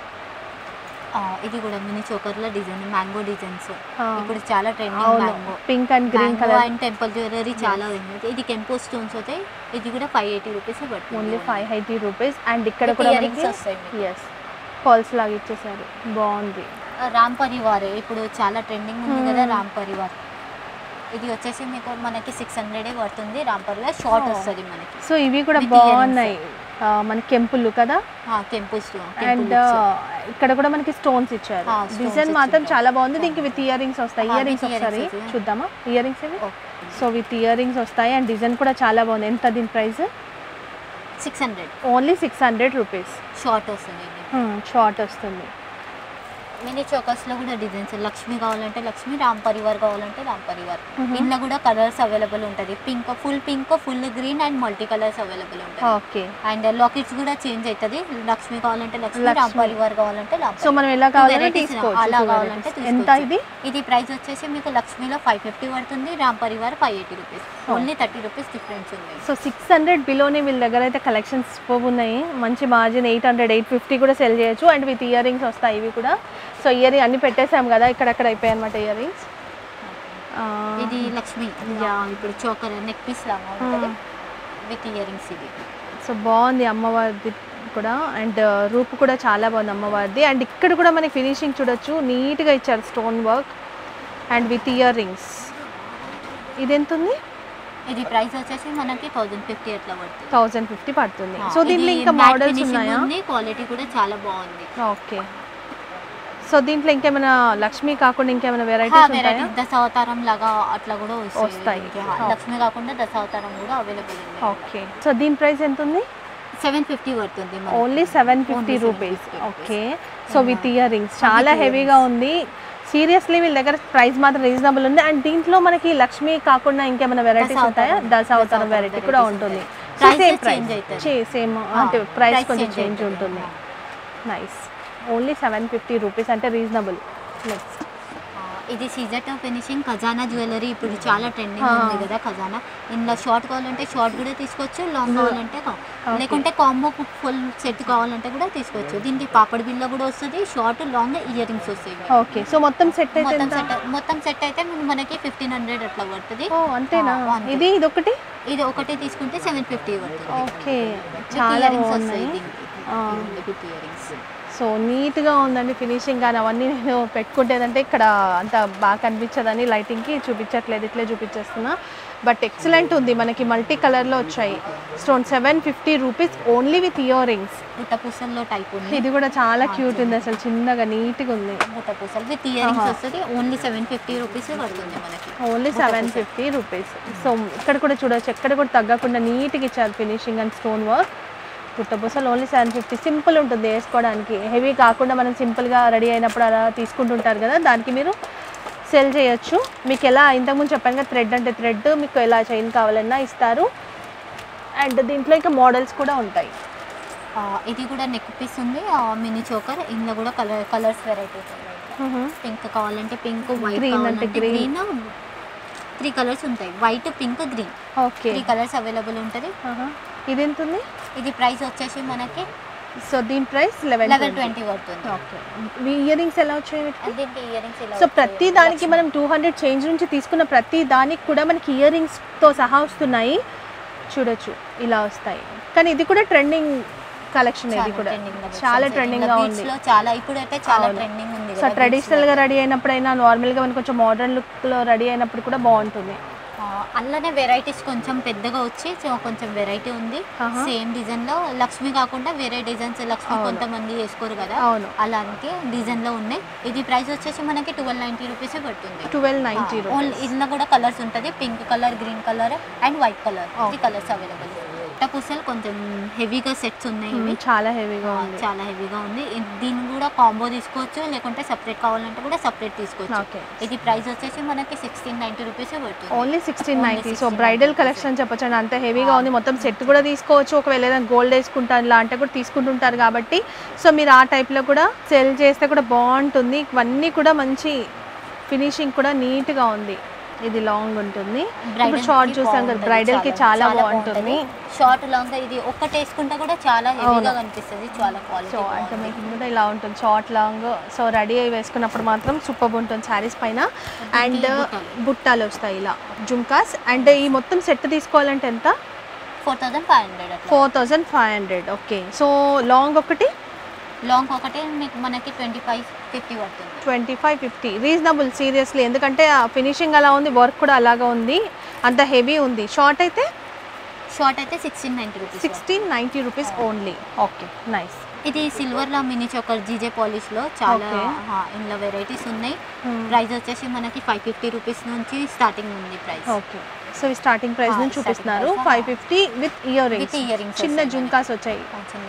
ఇది కూడా మినీ చోకర్ల డిజైన్ మ్యాంగో డిజైన్స్ ఆ. ఇప్పుడు చాలా ట్రెండింగ్ అవును mango pink and green mango colour and temple jewellery చాలా ఉంది ఇది కెంపో స్టోన్స్ అవుతాయి ఇది కూడా ఫైవ్ ఎయిటీ రూపీస్ పడుతుంది only five eighty rupees and ఇక్కడ With కూడా earrings మనకి వస్తాయి మీకు. ఎస్ ఫాల్స్ లాగా ఇచ్చేసారు బాగుంది రామ్ పరివార్ ఇప్పుడు చాలా ట్రెండింగ్ ఉంది కదా Hmm. రామ్ పరివార్ ఇది వచ్చేసి మీకు మనకి సిక్స్ హండ్రెడే పడుతుంది రామ్ పరివార్ షార్ట్ Oh. వస్తుంది మనకి సో ఇవి కూడా With earrings. బాగున్నాయి ఆ, మనకి కెంపులు కదా కెంపు స్టోన్ అండ్ ఇక్కడ కూడా మనకి స్టోన్స్ ఇచ్చారు ఆ, stones డిజైన్ మాత్రం ఇచ్చిండ్రు. చాలా బాగుంది దీనికి విత్ ఇయర్ రింగ్స్ వస్తాయి ఆ, ఇయర్ with రింగ్స్ earrings ఒకసారి వస్తాయి. చూద్దామా ఇయర్ రింగ్స్ ఇవి సో విత్ ఇయర్ రింగ్స్ వస్తాయి అండ్ డిజైన్ కూడా చాలా బాగుంది ఎంత దీని price six hundred only six hundred rupees short వస్తుంది ఇది షార్ట్ వస్తుంది మినీ చోకర్స్ లో కూడా డిజైన్స్ లక్ష్మి కావాలంటే లక్ష్మి రామ్ పరివార్ కావాలంటే రామ్ పరివార్ Mhm. ఇందులో కూడా కలర్స్ అవైలబుల్ ఉంటుంది pink full pink full green and multi colours available ఉంటుంది ఓకే అండ్ లాకెట్స్ కూడా చేంజ్ అవుతుంది లక్ష్మి కావాలంటే లక్ష్మి రామ్ లక్ష్మి. పరివార్ కావాలంటే రామ్ సో మనం ఎలా Two కావాలంటే varieties తీసుకోవచ్చు అలా two కావాలంటే varieties. ఎంత తీసుకోవచ్చు. ఇది ఇది ప్రైస్ వచ్చేసి మీకు లక్ష్మిలో ఫైవ్ ఫిఫ్టీ పడుతుంది Ram Parivar five eighty rupees Oh. Only thirty rupees difference ఉంది సో సిక్స్ హండ్రెడ్ బిలోనే వీళ్ళ దగ్గర అయితే కలెక్షన్స్ ఉన్నాయి మంచి margin eight hundred eight fifty కూడా సెల్ చేయొచ్చు అండ్ విత్ ఇయర్ రింగ్స్ వస్తాయి ఇవి కూడా సో ఇయర్ అన్ని పెట్టేసాం కదా ఇక్కడక్కడ అయిపోయాయి అనమాట ఇయర్ రింగ్స్ ఇది లక్ష్మి ఇప్పుడు చోకర్ నెక్ పీస్ లాగా ఉంటుంది విత్ ఇయర్ రింగ్స్ ఇది సో బాగుంది అమ్మవారిది కూడా అండ్ రూపు కూడా చాలా బాగుంది అమ్మవారిది అండ్ ఇక్కడ కూడా మనకి ఫినిషింగ్ చూడొచ్చు నీట్గా ఇచ్చారు stone work and with earrings ఇది ఎంత ఉంది ఇది ప్రైస్ వచ్చేసి మనకి థౌజండ్ ఫిఫ్టీ అట్లా పడుతుంది థౌజండ్ ఫిఫ్టీ పడుతుంది ఆ, సో దీంట్లో ఇది ఇంకా matte మోడల్స్ finishing ఉన్నాయా ఉంది క్వాలిటీ కూడా చాలా బాగుంది ఓకే సో దీంట్లో ఇంకేమైనా లక్ష్మి కాకుండా ఇంకేమైనా వెరైటీస్ ఉంటాయా వెరైటీస్ దశావతారం లాగా అట్లా కూడా వస్తాయి వస్తాయి. దీనికి. హా, లక్ష్మి కాకుండా దశావతారం కూడా అవైలబుల్ ఉంది ఓకే సో దీని ప్రైస్ ఎంత ఉంది సెవెన్ ఫిఫ్టీ పడుతుంది మనకి. ఓన్లీ సెవెన్ ఫిఫ్టీ Only రూపీస్ 750 okay so with earrings చాలా earrings. హెవీగా ఉంది సీరియస్లీ వీళ్ళ దగ్గర ప్రైస్ మాత్రం రీజనబుల్ ఉంది అండ్ దీంట్లో మనకి లక్ష్మి కాకుండా ఇంకేమైనా వెరైటీస్ దశావతారం. ఉంటాయా దశావతారం దశావతారం వెరైటీ కూడా varieties ఉంటుంది ఉంటాయి. Prices సేమ్ change ప్రైస్ అవుతుంది. సేమ్ ఆ, అంటే ప్రైస్ price కొంచెం change చేంజ్ అవుతుంది. ఉంటుంది nice only seven fifty rupees అంటే రీజనబుల్ నెక్స్ట్ ఆ, ఇది సీజర్ ఫినిషింగ్ ఖజానా జ్యువెలరీ ఇప్పుడు చాలా ట్రెండింగ్ ఆ. ఉంది కదా ఖజానా ఇందులో షార్ట్ కావాలంటే షార్ట్ కూడా తీసుకోవచ్చు లాంగ్ కావాలంటే కా- Okay. లేకుంటే కాంబో ఫుల్ సెట్ కావాలంటే కూడా తీసుకోవచ్చు దీనికి పాపడ్ బిల్ల కూడా వస్తుంది షార్ట్ లాంగ్ ఇయర్ రింగ్స్ వస్తాయి ఓకే సో మొత్తం సెట్ అయితే మొత్తం ఎంత సెట్ మొత్తం సెట్ అయితే మనకి ఫిఫ్టీన్ హండ్రెడ్ అట్లా పడుతుంది ఓ అంతేనా ఆ, అంతే. ఇది ఇది ఒకటి ఇది ఒకటి తీసుకుంటే సెవెన్ ఫిఫ్టీ పడుతుంది ఓకే With చాలా earrings బాగున్నాయి వస్తాయి దీనికి. ఆ. With earrings. సో నీట్గా ఉందండి ఫినిషింగ్ కానీ అవన్నీ నేను పెట్టుకుంటేదంటే ఇక్కడ అంత బాగా కనిపించదని లైటింగ్కి చూపించట్లేదు ఇట్లే చూపించేస్తున్నా బట్ ఎక్సలెంట్ ఉంది మనకి మల్టీ కలర్లో వచ్చాయి stone seven fifty rupees only with earrings బుట్టపూసల్లో టైప్ ఉంది ఇది కూడా చాలా క్యూట్ ఉంది అసలు చిన్నగా నీట్గా ఉంది బుట్టపూసలు విత్ ఇయర్ రింగ్స్ వస్తుంది ఓన్లీ సెవెన్ ఫిఫ్టీ రూపీస్ పడుతుంది మనకి only seven fifty rupees so ఇక్కడ కూడా చూడొచ్చు ఎక్కడ కూడా తగ్గకుండా నీట్గా ఇచ్చారు ఫినిషింగ్ అండ్ స్టోన్ వర్క్ పుట్టబూసలు ఓన్లీ సెవెన్ ఫిఫ్టీ సింపుల్ ఉంటుంది వేసుకోవడానికి హెవీ కాకుండా మనం సింపుల్గా రెడీ అయినప్పుడు అలా తీసుకుంటుంటారు కదా దానికి మీరు సెల్ చేయొచ్చు మీకు ఎలా ఇంతకుముందు చెప్పాను కదా థ్రెడ్ అంటే థ్రెడ్ మీకు ఎలా చైన్ కావాలన్నా ఇస్తారు అండ్ దీంట్లో ఇంకా మోడల్స్ కూడా ఉంటాయి ఆ, ఇది కూడా నెక్ పీస్ ఉంది మినీ చోకర్ ఇందులో కూడా కలర్ కలర్స్ వెరైటీస్ ఉన్నాయి పింక్ కావాలంటే పింక్ వైట్ Green అంటే కావాలంటే green. గ్రీన్ త్రీ కలర్స్ ఉంటాయి white pink green okay three colours available ఉంటుంది ఇది ఎంత ఉంది ఇది ప్రైస్ వచ్చేసి మనకి సో దీని ప్రైస్ లెవెన్ లెవెల్ ట్వంటీ పడుతుంది ఓకే ఇయర్ రింగ్స్ ఎలా వచ్చాయి వీటికి దీనికి ఇయర్ రింగ్స్ ఇలా సో వచ్చాయి. ప్రతి దానికి మనం టూ హండ్రెడ్ చేంజ్ నుంచి తీసుకున్న ప్రతి దానికి కూడా మనకి ఇయర్ రింగ్స్తో సహా వస్తున్నాయి చూడొచ్చు ఇలా వస్తాయి కానీ ఇది కూడా ట్రెండింగ్ కలెక్షన్ ఇది చాలా కూడా trending లో చాలా వచ్చేసాయి. ట్రెండింగ్ ఇంకా గా beads ఉంది లో చాలా ఇప్పుడైతే చాలా అవును. ట్రెండింగ్ ఉంది సో కదా beads ట్రెడిషనల్ లో. గా రెడీ అయినప్పుడైనా నార్మల్ గా మనకి కొంచెం మోడర్న్ లుక్ లో రెడీ అయినప్పుడు కూడా బాగుంటుంది ఆ, అందులోనే వెరైటీస్ కొంచెం పెద్దగా వచ్చి సో కొంచెం వెరైటీ ఉంది ఆహా. సేమ్ డిజైన్ లో లక్ష్మి కాకుండా వేరే డిజైన్స్ లక్ష్మి అవును. కొంతమంది వేసుకోరు కదా అవును అలాంటి డిజైన్ లో ఉన్నాయి ఇది ప్రైస్ వచ్చేసి మనకి ట్వెల్వ్ నైన్టీ రూపీస్ పడుతుంది ట్వెల్వ్ నైన్టీ ఓన్లీ ఇందులో కూడా కలర్స్ ఉంటుంది pink colour green colour and white colour ఈ కలర్స్ అవైలబుల్ పూసలు కొంచెం హెవీగా సెట్స్ ఉన్నాయి ఇవి చాలా హెవీగా ఆ, ఉంది చాలా హెవీగా ఉంది ఇ- దీన్ని కూడా కాంబో తీసుకోవచ్చు లేకుంటే సపరేట్ కావాలంటే కూడా సపరేట్ తీసుకోవచ్చు ఓకే ఇది ప్రైస్ వచ్చేసి మనకి సిక్స్టీన్ నైన్టీ రూపీస్ పడుతుంది only sixteen Only ninety so 1690 bridal collection అని చెప్పొచ్చు అండి అంత హెవీగా ఉంది మొత్తం సెట్ కూడా తీసుకోవచ్చు ఒకవేళ ఏదైనా గోల్డ్ వేసుకుంటారు ఇలా అంటే కూడా తీసుకుంటుంటారు కాబట్టి సో మీరు ఆ టైప్లో కూడా సెల్ చేస్తే కూడా బాగుంటుంది ఇవన్నీ కూడా మంచి ఫినిషింగ్ కూడా నీట్గా ఉంది ఇది లాంగ్ ఉంటుంది ఇప్పుడు షార్ట్ చూసాం కదా బ్రైడల్ కి చాలా బాగుంటుంది షార్ట్ లాంగ్ ఇది ఒక్కటి వేసుకుంటే కూడా చాలా హెవీగా కనిపిస్తుంది చాలా సో క్వాలిటీ అంటే మీకు కూడా ఇలా ఉంటుంది షార్ట్ లాంగ్ సో రెడీ అయి వేసుకున్నప్పుడు మాత్రం సూపర్ ఉంటుంది శారీస్ పైన అండ్ బుట్టాలు. బుట్టాలు వస్తాయి ఇలా జుమ్కాస్ అండ్ ఈ మొత్తం సెట్ తీసుకోవాలంటే ఎంత ఫోర్ థౌసండ్ ఫైవ్ హండ్రెడ్ అట్లా four thousand five hundred okay so long ఒకటి లాంగ్ ఒకటి మీకు మనకి ట్వంటీ ఫైవ్ ఫిఫ్టీ పడుతుంది twenty five fifty reasonable seriously ఎందుకంటే ఆ ఫినిషింగ్ అలా ఉంది వర్క్ కూడా అలాగా ఉంది అంత హెవీ ఉంది షార్ట్ అయితే షార్ట్ అయితే sixteen ninety rupees sixteen ninety rupees only okay nice ఇది సిల్వర్ లో మినీ చోకర్ జీజే పాలిష్ లో చాలా Okay. ఆ, ఇందులో వెరైటీస్ ఉన్నాయి ప్రైస్ వచ్చేసి మనకి ఫైవ్ ఫిఫ్టీ రూపీస్ నుంచి స్టార్టింగ్ ఉంది ప్రైస్ ఓకే సో ఈ స్టార్టింగ్ ప్రైస్ ఆ, నుంచి starting చూపిస్తున్నారు price, five fifty with ear with rings earrings చిన్న జుమ్కాస్ వచ్చాయి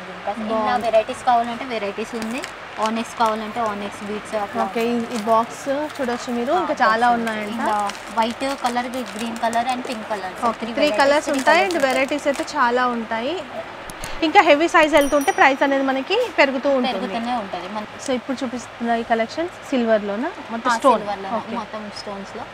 ఇలా వెరైటీస్ కావాలంటే వెరైటీస్ ఉంది ఆనెక్స్ కావాలంటే ఆనెక్స్ బీట్స్ ఓకే ఈ బాక్స్ చూడొచ్చు మీరు ఇంకా చాలా ఉన్నాయంట white colour green colour and pink colour okay three colours ఉంటాయి అండ్ వెరైటీస్ అయితే చాలా ఉంటాయి ఇంకా హెవీ సైజ్ వెళ్తుంటే ప్రైస్ అనేది మనకి పెరుగుతూ ఉంటుంది పెరుగుతూనే ఉంటుంది మన సో ఇప్పుడు చూపిస్తున్న ఈ కలెక్షన్ సిల్వర్ లోనా మొత్తం స్టోన్ సిల్వర్ లో ఓకే మొత్తం స్టోన్స్ లో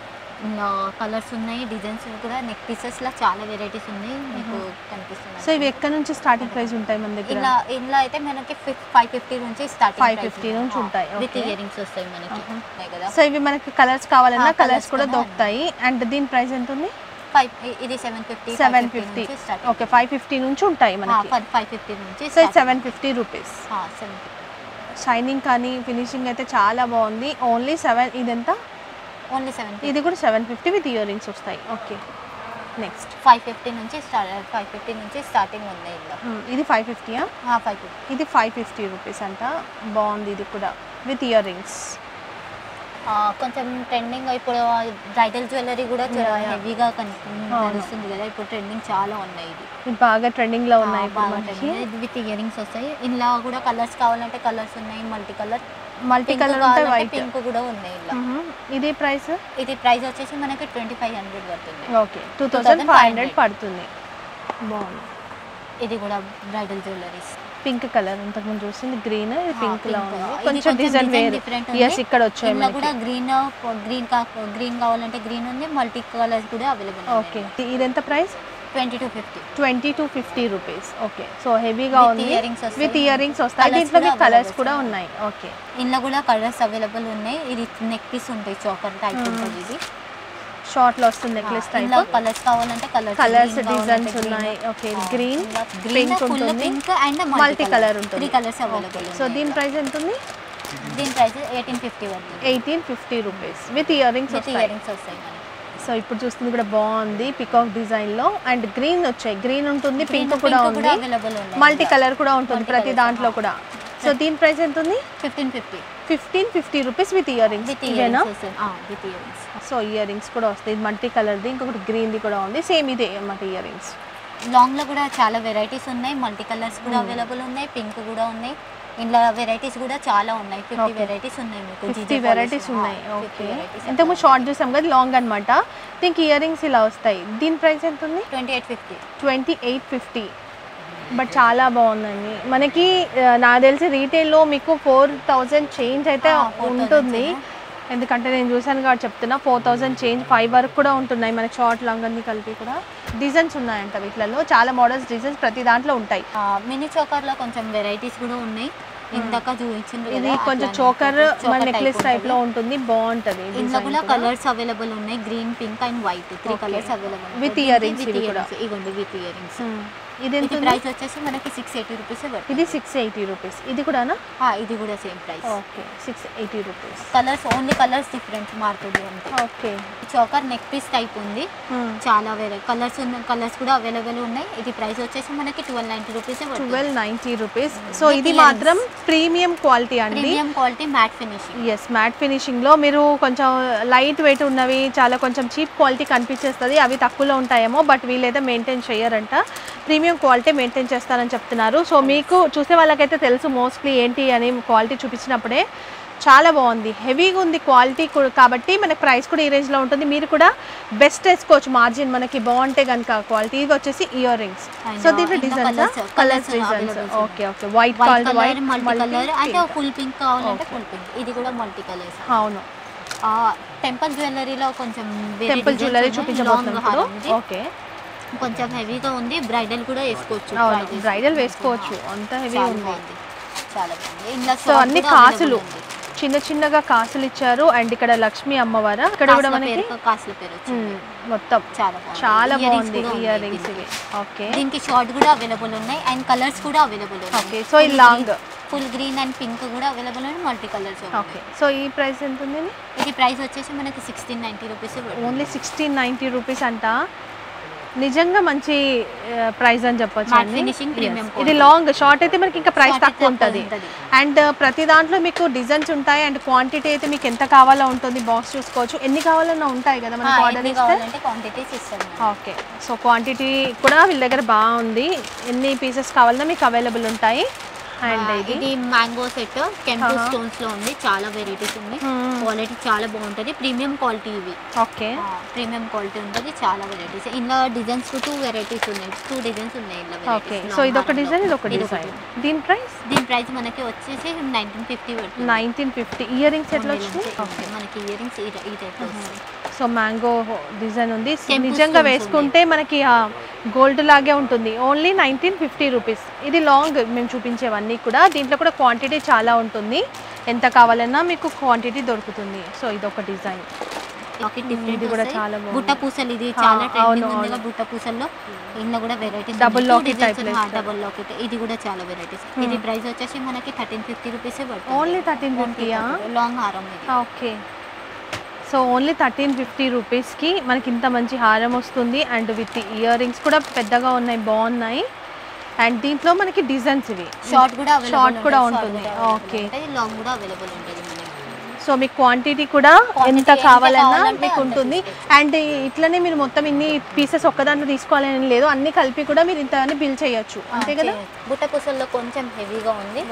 కలర్స్ ఉన్నాయి డిజైన్స్ కూడా నెక్ పీసెస్ లో చాలా వెరైటీస్ ఉన్నాయి మీకు సో కనిపిస్తుంది ఇవి ఎక్కడ నుంచి స్టార్టింగ్ ప్రైస్ ఉంటాయి మన దగ్గర ఇలా ఇలా అయితే మనకి ఫైవ్ ఫిఫ్టీ నుంచి స్టార్టింగ్ 550 నుంచి ఉంటాయి, విత్ okay. ఇయర్ రింగ్స్ వస్తాయి మనకి Uh-huh. ఉన్నాయి కదా సో ఇవి మనకి కలర్స్ కావాలన్నా ఆ, కలర్స్ colours కూడా కూడా దొరుకుతాయి అండ్ దీని ప్రైస్ ఎంత ఉంది ఫైవ్ ఇది seven fifty seven fifty okay five fifty నుంచి ఉంటాయి మనకి ఫైవ్ ఫిఫ్టీ నుంచి so seven fifty rupees seven shining కానీ ఫినిషింగ్ అయితే చాలా బాగుంది ఓన్లీ సెవెన్ ఇదెంత ఓన్లీ సెవెన్ ఇది కూడా seven fifty with earrings వస్తాయి ఓకే నెక్స్ట్ ఫైవ్ ఫిఫ్టీ నుంచి స్టార్ట్ ఫైవ్ ఫిఫ్టీ నుంచి స్టార్టింగ్ ఉంది ఇందులో ఇది ఫైవ్ ఫిఫ్టీయా ఫైవ్ ఫిఫ్టీ ఇది ఫైవ్ ఫిఫ్టీ రూపీస్ అంట బాగుంది ఇది కూడా విత్ ఇయర్ రింగ్స్ కొంచెం ట్రెండింగ్ ఇప్పుడు బ్రైడల్ జ్యువెలరీ కూడా Yeah, yeah. హెవీగా అవును. కనిపిస్తుంది కదా ఇప్పుడు ట్రెండింగ్ చాలా ఉన్నాయి ఇది ఇవి బాగా ట్రెండింగ్ లో ఉన్నాయి ఇప్పుడు బాగా మనకి trending. ఇది విత్ ఇయర్ రింగ్స్ వస్తాయి ఇలా కూడా కలర్స్ కావాలంటే కలర్స్ ఉన్నాయి multi colour multi pink colour ఉంటాయి కావాలంటే వైట్ పింక్ కూడా ఉన్నాయి ఇలా ఇది ప్రైస్ ఇది ప్రైస్ వచ్చేసి మనకి ట్వంటీ ఫైవ్ హండ్రెడ్ పడుతుంది okay two thousand five hundred పడుతుంది బాగుంది ఇది కూడా బ్రైడల్ జ్యువెలరీస్ పింక్ కలర్ ఇంతకుముందు చూసింది గ్రీన్ ఇది పింక్ లా pink. ఉంది ఇది కొంచెం కొంచెం డిజైన్ design వేరు different ఉంది. ఎస్ ఇక్కడ వచ్చాయి ఇందులో మనకి కూడా గ్రీన్ గ్రీన్ కా గ్రీన్ కావాలంటే గ్రీన్ ఉంది మల్టీ కలర్స్ కూడా అవైలబుల్ ఓకే ఇది ఎంత price twenty two fifty twenty two fifty rupees okay so హెవీగా With ఉంది earrings వస్తాయి. విత్ ఇయర్ రింగ్స్ వస్తాయి Colours దీంట్లో కూడా మీకు కలర్స్ available కూడా ఉన్నాయి. ఉన్నాయి ఓకే ఇందులో కూడా కలర్స్ అవైలబుల్ ఉన్నాయి ఇది నెక్ పీస్ ఉంటాయి చోకర్ టైప్ ఉంటుంది ఇది షార్ట్ లో వస్తుంది నెక్లెస్ టైప్ ఇందులో కలర్స్ కావాలంటే కలర్స్ కలర్స్ డిజైన్స్ ఉన్నాయి ఓకే గ్రీన్ పింక్ ఫుల్ ఉంటుంది పింక్ అండ్ మల్టీ కలర్ ఉంటుంది త్రీ కలర్స్ అవైలబుల్ సో దీని ప్రైస్ ఎంత ఉంది దీని ప్రైస్ ఎయిటీన్ ఫిఫ్టీ పడుతుంది eighteen fifty rupees with earrings with ear వస్తాయి రింగ్స్ వస్తాయి మనకి సో ఇప్పుడు చూస్తుంది కూడా బాగుంది పికాక్ డిజైన్ లో అండ్ గ్రీన్ వచ్చాయి గ్రీన్ ఉంటుంది Green, పింక్ కూడా pink ఉంది అవైలబుల్ ఉన్నాయి మల్టీ కలర్ కూడా ఉంటుంది ప్రతి దాంట్లో కూడా సో దీని ప్రైస్ ఎంత ఉంది fifteen fifty fifteen fifty rupees with earrings with ear ఇవేనా rings with earrings so earrings కూడా వస్తాయి మల్టీ కలర్ది ఇంకొకటి గ్రీన్ది కూడా ఉంది సేమ్ ఇదే అన్నమాట ఇయర్ రింగ్స్ లాంగ్ లో కూడా చాలా వెరైటీస్ ఉన్నాయి మల్టీ కలర్స్ కూడా అవైలబుల్ ఉన్నాయి పింక్ కూడా ఉన్నాయి ఇంట్లో వెరైటీస్ కూడా చాలా ఉన్నాయి ఫిఫ్టీ Okay. వెరైటీస్ ఉన్నాయి మీకు ఫిఫ్టీ వెరైటీస్ ఉన్నాయి ఓకే ఇంతకు షార్ట్ చూసాం కదా లాంగ్ అనమాట దీనికి ఇయర్ రింగ్స్ ఇలా వస్తాయి దీని ప్రైస్ ఎంత ఉంది twenty eight fifty twenty eight fifty but చాలా బాగుందండి మనకి ఆ, నాకు తెలిసి రీటైల్లో మీకు ఫోర్ థౌజండ్ చేంజ్ అయితే ఆ, 4,000 ఉంటుంది ఎందుకంటే నేను చూసాను కాబట్టి చెప్తున్నా ఫోర్ థౌజండ్ చేంజ్ ఫైవ్ వరకు కూడా ఉంటున్నాయి మనకి షార్ట్ లాంగ్ అన్ని కలిపి కూడా డిజైన్స్ ఉన్నాయంట వీటిలలో చాలా మోడల్స్ డిజైన్స్ ప్రతి దాంట్లో ఉంటాయి మినీ చోకర్ లో కొంచెం వెరైటీస్ కూడా ఉన్నాయి ఇందాక చూపించింది ఇది కొంచెం చోకర్ మన నెక్లెస్ టైప్ లో ఉంటుంది బాగుంటది ఇందులో కూడా కలర్స్ అవైలబుల్ ఉన్నాయి green pink and white three colours available With earrings ఇవి కూడా. ఇగోండి విత్ ఇయర్ రింగ్స్ ఇది ఎంత ఇది ఉంది? ప్రైస్ వచ్చేసి మనకి సిక్స్ ఎయిటీ రూపీస్ పడుతుంది ఇది సిక్స్ ఎయిటీ రూపీస్ ఇది కూడానా ఆ, ఇది కూడా same price okay six eighty rupees colours only colours different మారుతుంది అంతే okay choker neck piece type ఉంది చాలా వేరే కలర్స్ ఉన్న కలర్స్ కూడా అవైలబుల్ ఉన్నాయి ఇది ప్రైస్ వచ్చేసి మనకి twelve ninety rupees twelve ninety rupees so With ఇది earrings. మాత్రం ప్రీమియం క్వాలిటీ అండి premium quality matte finishing yes matte ఫినిషింగ్లో మీరు కొంచెం లైట్ వెయిట్ ఉన్నవి చాలా కొంచెం చీప్ క్వాలిటీ కనిపించేస్తుంది అవి తక్కువలో ఉంటాయేమో బట్ వీళ్ళైతే మెయింటైన్ చేయరంట ప్రీమియం క్వాలిటీ మెయింటైన్ చేస్తారని చెప్తున్నారు సో మీకు చూసే వాళ్ళకైతే తెలుసు మోస్ట్లీ ఏంటి అని క్వాలిటీ చూపించినప్పుడే చాలా బాగుంది హెవీగా ఉంది క్వాలిటీ కాబట్టి మనకి ప్రైస్ కూడా ఈ రేంజ్లో ఉంటుంది మీరు కూడా బెస్ట్ వేసుకోవచ్చు మార్జిన్ మనకి బాగుంటే కనుక క్వాలిటీ ఇది వచ్చేసి earrings And, so uh, దీంట్లో ఇంకా designs colours- colours colours designs available okay okay white white colour colour white multi colour అంటే ఫుల్ పింక్ కావాలంటే ఫుల్ పింక్ ఇది కూడా మల్టీ కలర్స్ అవును టెంపుల్ జ్యువెలరీలో కొంచెం వేరే టెంపుల్ designs జ్యువెలరీ ఉన్నాయి. చూపించబోతున్నాం Long హారం ఇప్పుడు ఇది. ఓకే కొంచెం హెవీగా ఉంది బ్రైడల్ కూడా వేసుకోవచ్చు అవును Bridal బ్రైడల్ వేసుకోవచ్చు. వేసుకోవచ్చు అంత హెవీ చాలా ఉంది బాగుంది చాలా బాగుంది ఇందులో సో short అన్ని కూడా కాసులు available ఉంది. చిన్న చిన్నగా కాసులు ఇచ్చారు అండ్ ఇక్కడ లక్ష్మీ అమ్మవారు ఇక్కడ కూడా కాసుల మనకి పేరు కాసుల పేరు వచ్చింది మ్మ్, మొత్తం చాలా బాగుంది చాలా Earrings బాగుంది కూడా ఉన్నాయి ఇయర్ రింగ్స్ దీనికి. ఇవి ఓకే దీనికి షార్ట్ కూడా అవైలబుల్ ఉన్నాయి అండ్ కలర్స్ కూడా అవైలబుల్ ఉన్నాయి ఓకే సో ఈ long full green and pink కూడా అవైలబుల్ ఉన్నాయి మల్టీ కలర్స్ ఓకే సో ఈ ప్రైస్ ఎంత ఉంది ఇది ప్రైస్ వచ్చేసి మనకి sixteen ninety rupees only sixteen ninety rupees అంట నిజంగా మంచి ప్రైస్ అని చెప్పొచ్చు Matte అండి. finishing premium Yes. ఇది లాంగ్ షార్ట్ అయితే మనకి ఇంకా ప్రైస్ Short తక్కువ తక్కువ ఉంటుంది ఉంటది. అండ్ ప్రతి దాంట్లో మీకు డిజైన్స్ ఉంటాయి అండ్ క్వాంటిటీ అయితే మీకు ఎంత కావాలో ఉంటుంది బాక్స్ చూసుకోవచ్చు ఎన్ని కావాలన్నా ఉంటాయి కదా మనకి ఆర్డర్ ఎన్ని ఇస్తే కావాలంటే క్వాంటిటీస్ ఇస్తాను ఓకే సో క్వాంటిటీ కూడా వీళ్ళ దగ్గర బాగుంది ఎన్ని పీసెస్ కావాలన్నా మీకు అవైలబుల్ ఉంటాయి అండ్ ఇది ఇది మ్యాంగో సెట్ కెంపు Uh-huh. స్టోన్స్ లో ఉంది చాలా వెరైటీస్ ఉన్నాయి Hmm. క్వాలిటీ చాలా బాగుంటది ప్రీమియం క్వాలిటీ ఇవి ఓకే ప్రీమియం క్వాలిటీ ఉంటుంది చాలా వెరైటీస్ ఇందులో డిజైన్స్ టూ వెరైటీస్ ఉన్నాయి టూ డిజైన్స్ ఉన్నాయి ఇందులో ఓకే varieties. సో Long ఇదొక హారంలో. డిజైన్ ఇదొక ఇదొకటి. డిజైన్ దీని ప్రైస్ దీని ప్రైస్ మనకి వచ్చేసి నైన్టీన్ ఫిఫ్టీ పడుతుంది నైన్టీన్ ఫిఫ్టీ ఇయర్ రింగ్స్ ఎట్లా Only వచ్చింది length ఉంది. మనకి ఇయర్ రింగ్స్ ఈ టైప్ వస్తాయి సో మ్యాంగో డిజైన్ ఉంది Temple నిజంగా stones వేసుకుంటే మనకి గోల్డ్ లాగే ఉంటుంది ఓన్లీ నైన్టీన్ ఫిఫ్టీ రూపీస్ ఇది లాంగ్ మేము చూపించేవన్నీ కూడా దీంట్లో కూడా క్వాంటిటీ చాలా ఉంటుంది ఎంత కావాలన్నా మీకు క్వాంటిటీ దొరుకుతుంది సో ఇదొక డిజైన్ లాకెట్ ఇది డిఫరెంట్ కూడా వస్తాయి. చాలా బాగుంది. బుట్ట పూసలు ఇది ఆ, చాలా అవును, ట్రెండింగ్ ఉంది అవును. బుట్ట పూసల్లో ఇందులో కూడా వెరైటీస్ Double locket type లో ఇస్తారు. డబుల్ లాకెట్ ఇది కూడా చాలా వెరైటీస్ ఇది ప్రైస్ వచ్చేసి మనకి థర్టీన్ ఫిఫ్టీ రూపీస్ పడుతుంది ఓన్లీ థర్టీన్ ఫిఫ్టీయా లాంగ్ హారం ఇది okay so only thirteen fifty రూపీస్కి మనకి ఇంత మంచి హారం వస్తుంది అండ్ విత్ ఇయర్ రింగ్స్ కూడా పెద్దగా ఉన్నాయి బాగున్నాయి అండ్ దీంట్లో మనకి డిజైన్స్ ఇవి షార్ట్ కూడా available Short కూడా ఉంటుంది. ఉంటుంది. Short కూడా available Okay. ఉంటుంది. లాంగ్ కూడా అవైలబుల్ ఉంటుంది మనకి సో మీకు క్వాంటిటీ కూడా Quantity ఎంత ఎంత కావాలన్నా కావాలంటే మీకు అంత ఉంటుంది అండ్ ఇట్లనే మీరు మొత్తం ఇన్ని పీసెస్ ఒక్కదాంట్లో తీసుకోవాలని లేదు అన్ని కలిపి కూడా మీరు ఇంత అని బిల్ చేయొచ్చు అంతే కదా బుట్ట పూసల్లో కొంచెం హెవీగా ఉంది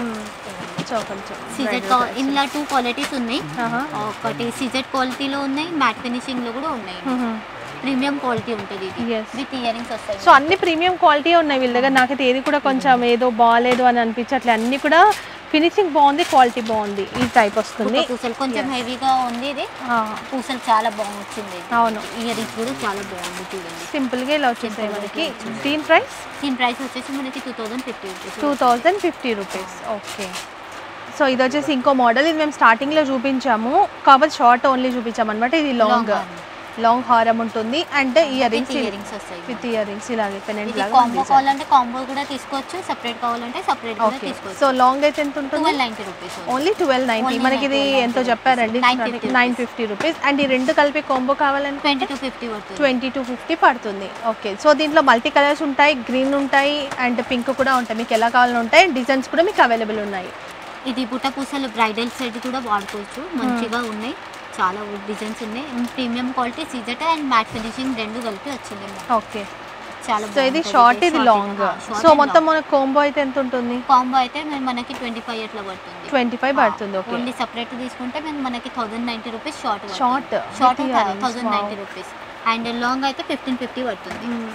సో కొంచెం సిజెడ్ ఇందులో టూ క్వాలిటీస్ ఉన్నాయి ఆహా. ఒకటి సిజెడ్ క్వాలిటీలో ఉన్నాయి మ్యాట్ ఫినిషింగ్ లో కూడా ఉన్నాయి ప్రీమియం క్వాలిటీ ఉంటుంది ఇది Yes. విత్ ఇయర్ రింగ్స్ వస్తాయి సో అన్ని ప్రీమియం క్వాలిటీ ఉన్నాయి వీళ్ళ దగ్గర నాకైతే ఏది కూడా కొంచెం ఏదో బాగాలేదు అని అనిపించట్లే అన్ని కూడా ఫినిషింగ్ బాగుంది క్వాలిటీ బాగుంది ఈ టైప్ వస్తుంది బుట్ట పూసలు కొంచెం హెవీగా ఉంది ఇది ఆ, పూసలు చాలా బాగా వచ్చింది అవును ఇయర్ రింగ్స్ కూడా చాలా బాగుంది చూడండి సింపుల్గా ఇలా వచ్చేసాయి మనకి దీని ప్రైస్ దీని ప్రైస్ వచ్చేసి మనకి two thousand fifty rupees two thousand fifty rupees okay so ఇది వచ్చేసి ఇంకో మోడల్ ఇది మేము స్టార్టింగ్లో చూపించాము కాబట్టి షార్ట్ ఓన్లీ చూపించాము అనమాట ఇది లాంగ్ హారం. లాంగ్ హారం ఉంటుంది and earrings earrings వస్తాయి విత్ ఇయర్ రింగ్స్ ఇలాగే పెనెంట్ ఇది లాగా కాంబో కావాలంటే కాంబో కూడా తీసుకోవచ్చు సెపరేట్ కావాలంటే సెపరేట్ కూడా ఓకే తీసుకోవచ్చు సో లాంగ్ అయితే ఎంత ఉంటుంది twelve ninety rupees only twelve ninety Only మనకి ఇది 1290 ఎంతో చెప్పారండి 950 నైన్ ఫిఫ్టీ రూపీస్ అండ్ ఈ రెండు కలిపి కాంబో కావాలంటే ట్వంటీ టు ఫిఫ్టీ పడుతుంది ట్వంటీ టు ఫిఫ్టీ పడుతుంది ఓకే సో దీంట్లో మల్టీ కలర్స్ ఉంటాయి గ్రీన్ ఉంటాయి అండ్ పింక్ కూడా ఉంటాయి మీకు ఎలా కావాలని ఉంటాయి డిజైన్స్ కూడా మీకు అవైలబుల్ ఉన్నాయి ఇది బుట్ట పూసలు బ్రైడల్ సెట్ కూడా వాడుకోవచ్చు మంచిగా ఉన్నాయి చాలా డిజైన్స్ ఉన్నాయి premium quality సీజెట్ and matte finishing రెండు కలిపి వచ్చింది మాకు. ఓకే చాలా సో ఇది షార్ట్ ఇది లాంగ్ సో మొత్తం మన కోంబో అయితే ఎంత ఉంటుంది కాంబో అయితే మేము మనకి ట్వంటీ ఫైవ్ అట్లా పడుతుంది ట్వంటీ ఫైవ్ పడుతుంది ఓకే ఓన్లీ సపరేట్ తీసుకుంటే మేము మనకి thousand ninety rupees short Short short with earrings, thousand wow. Ninety rupees and long అయితే ఫిఫ్టీన్ ఫిఫ్టీ పడుతుంది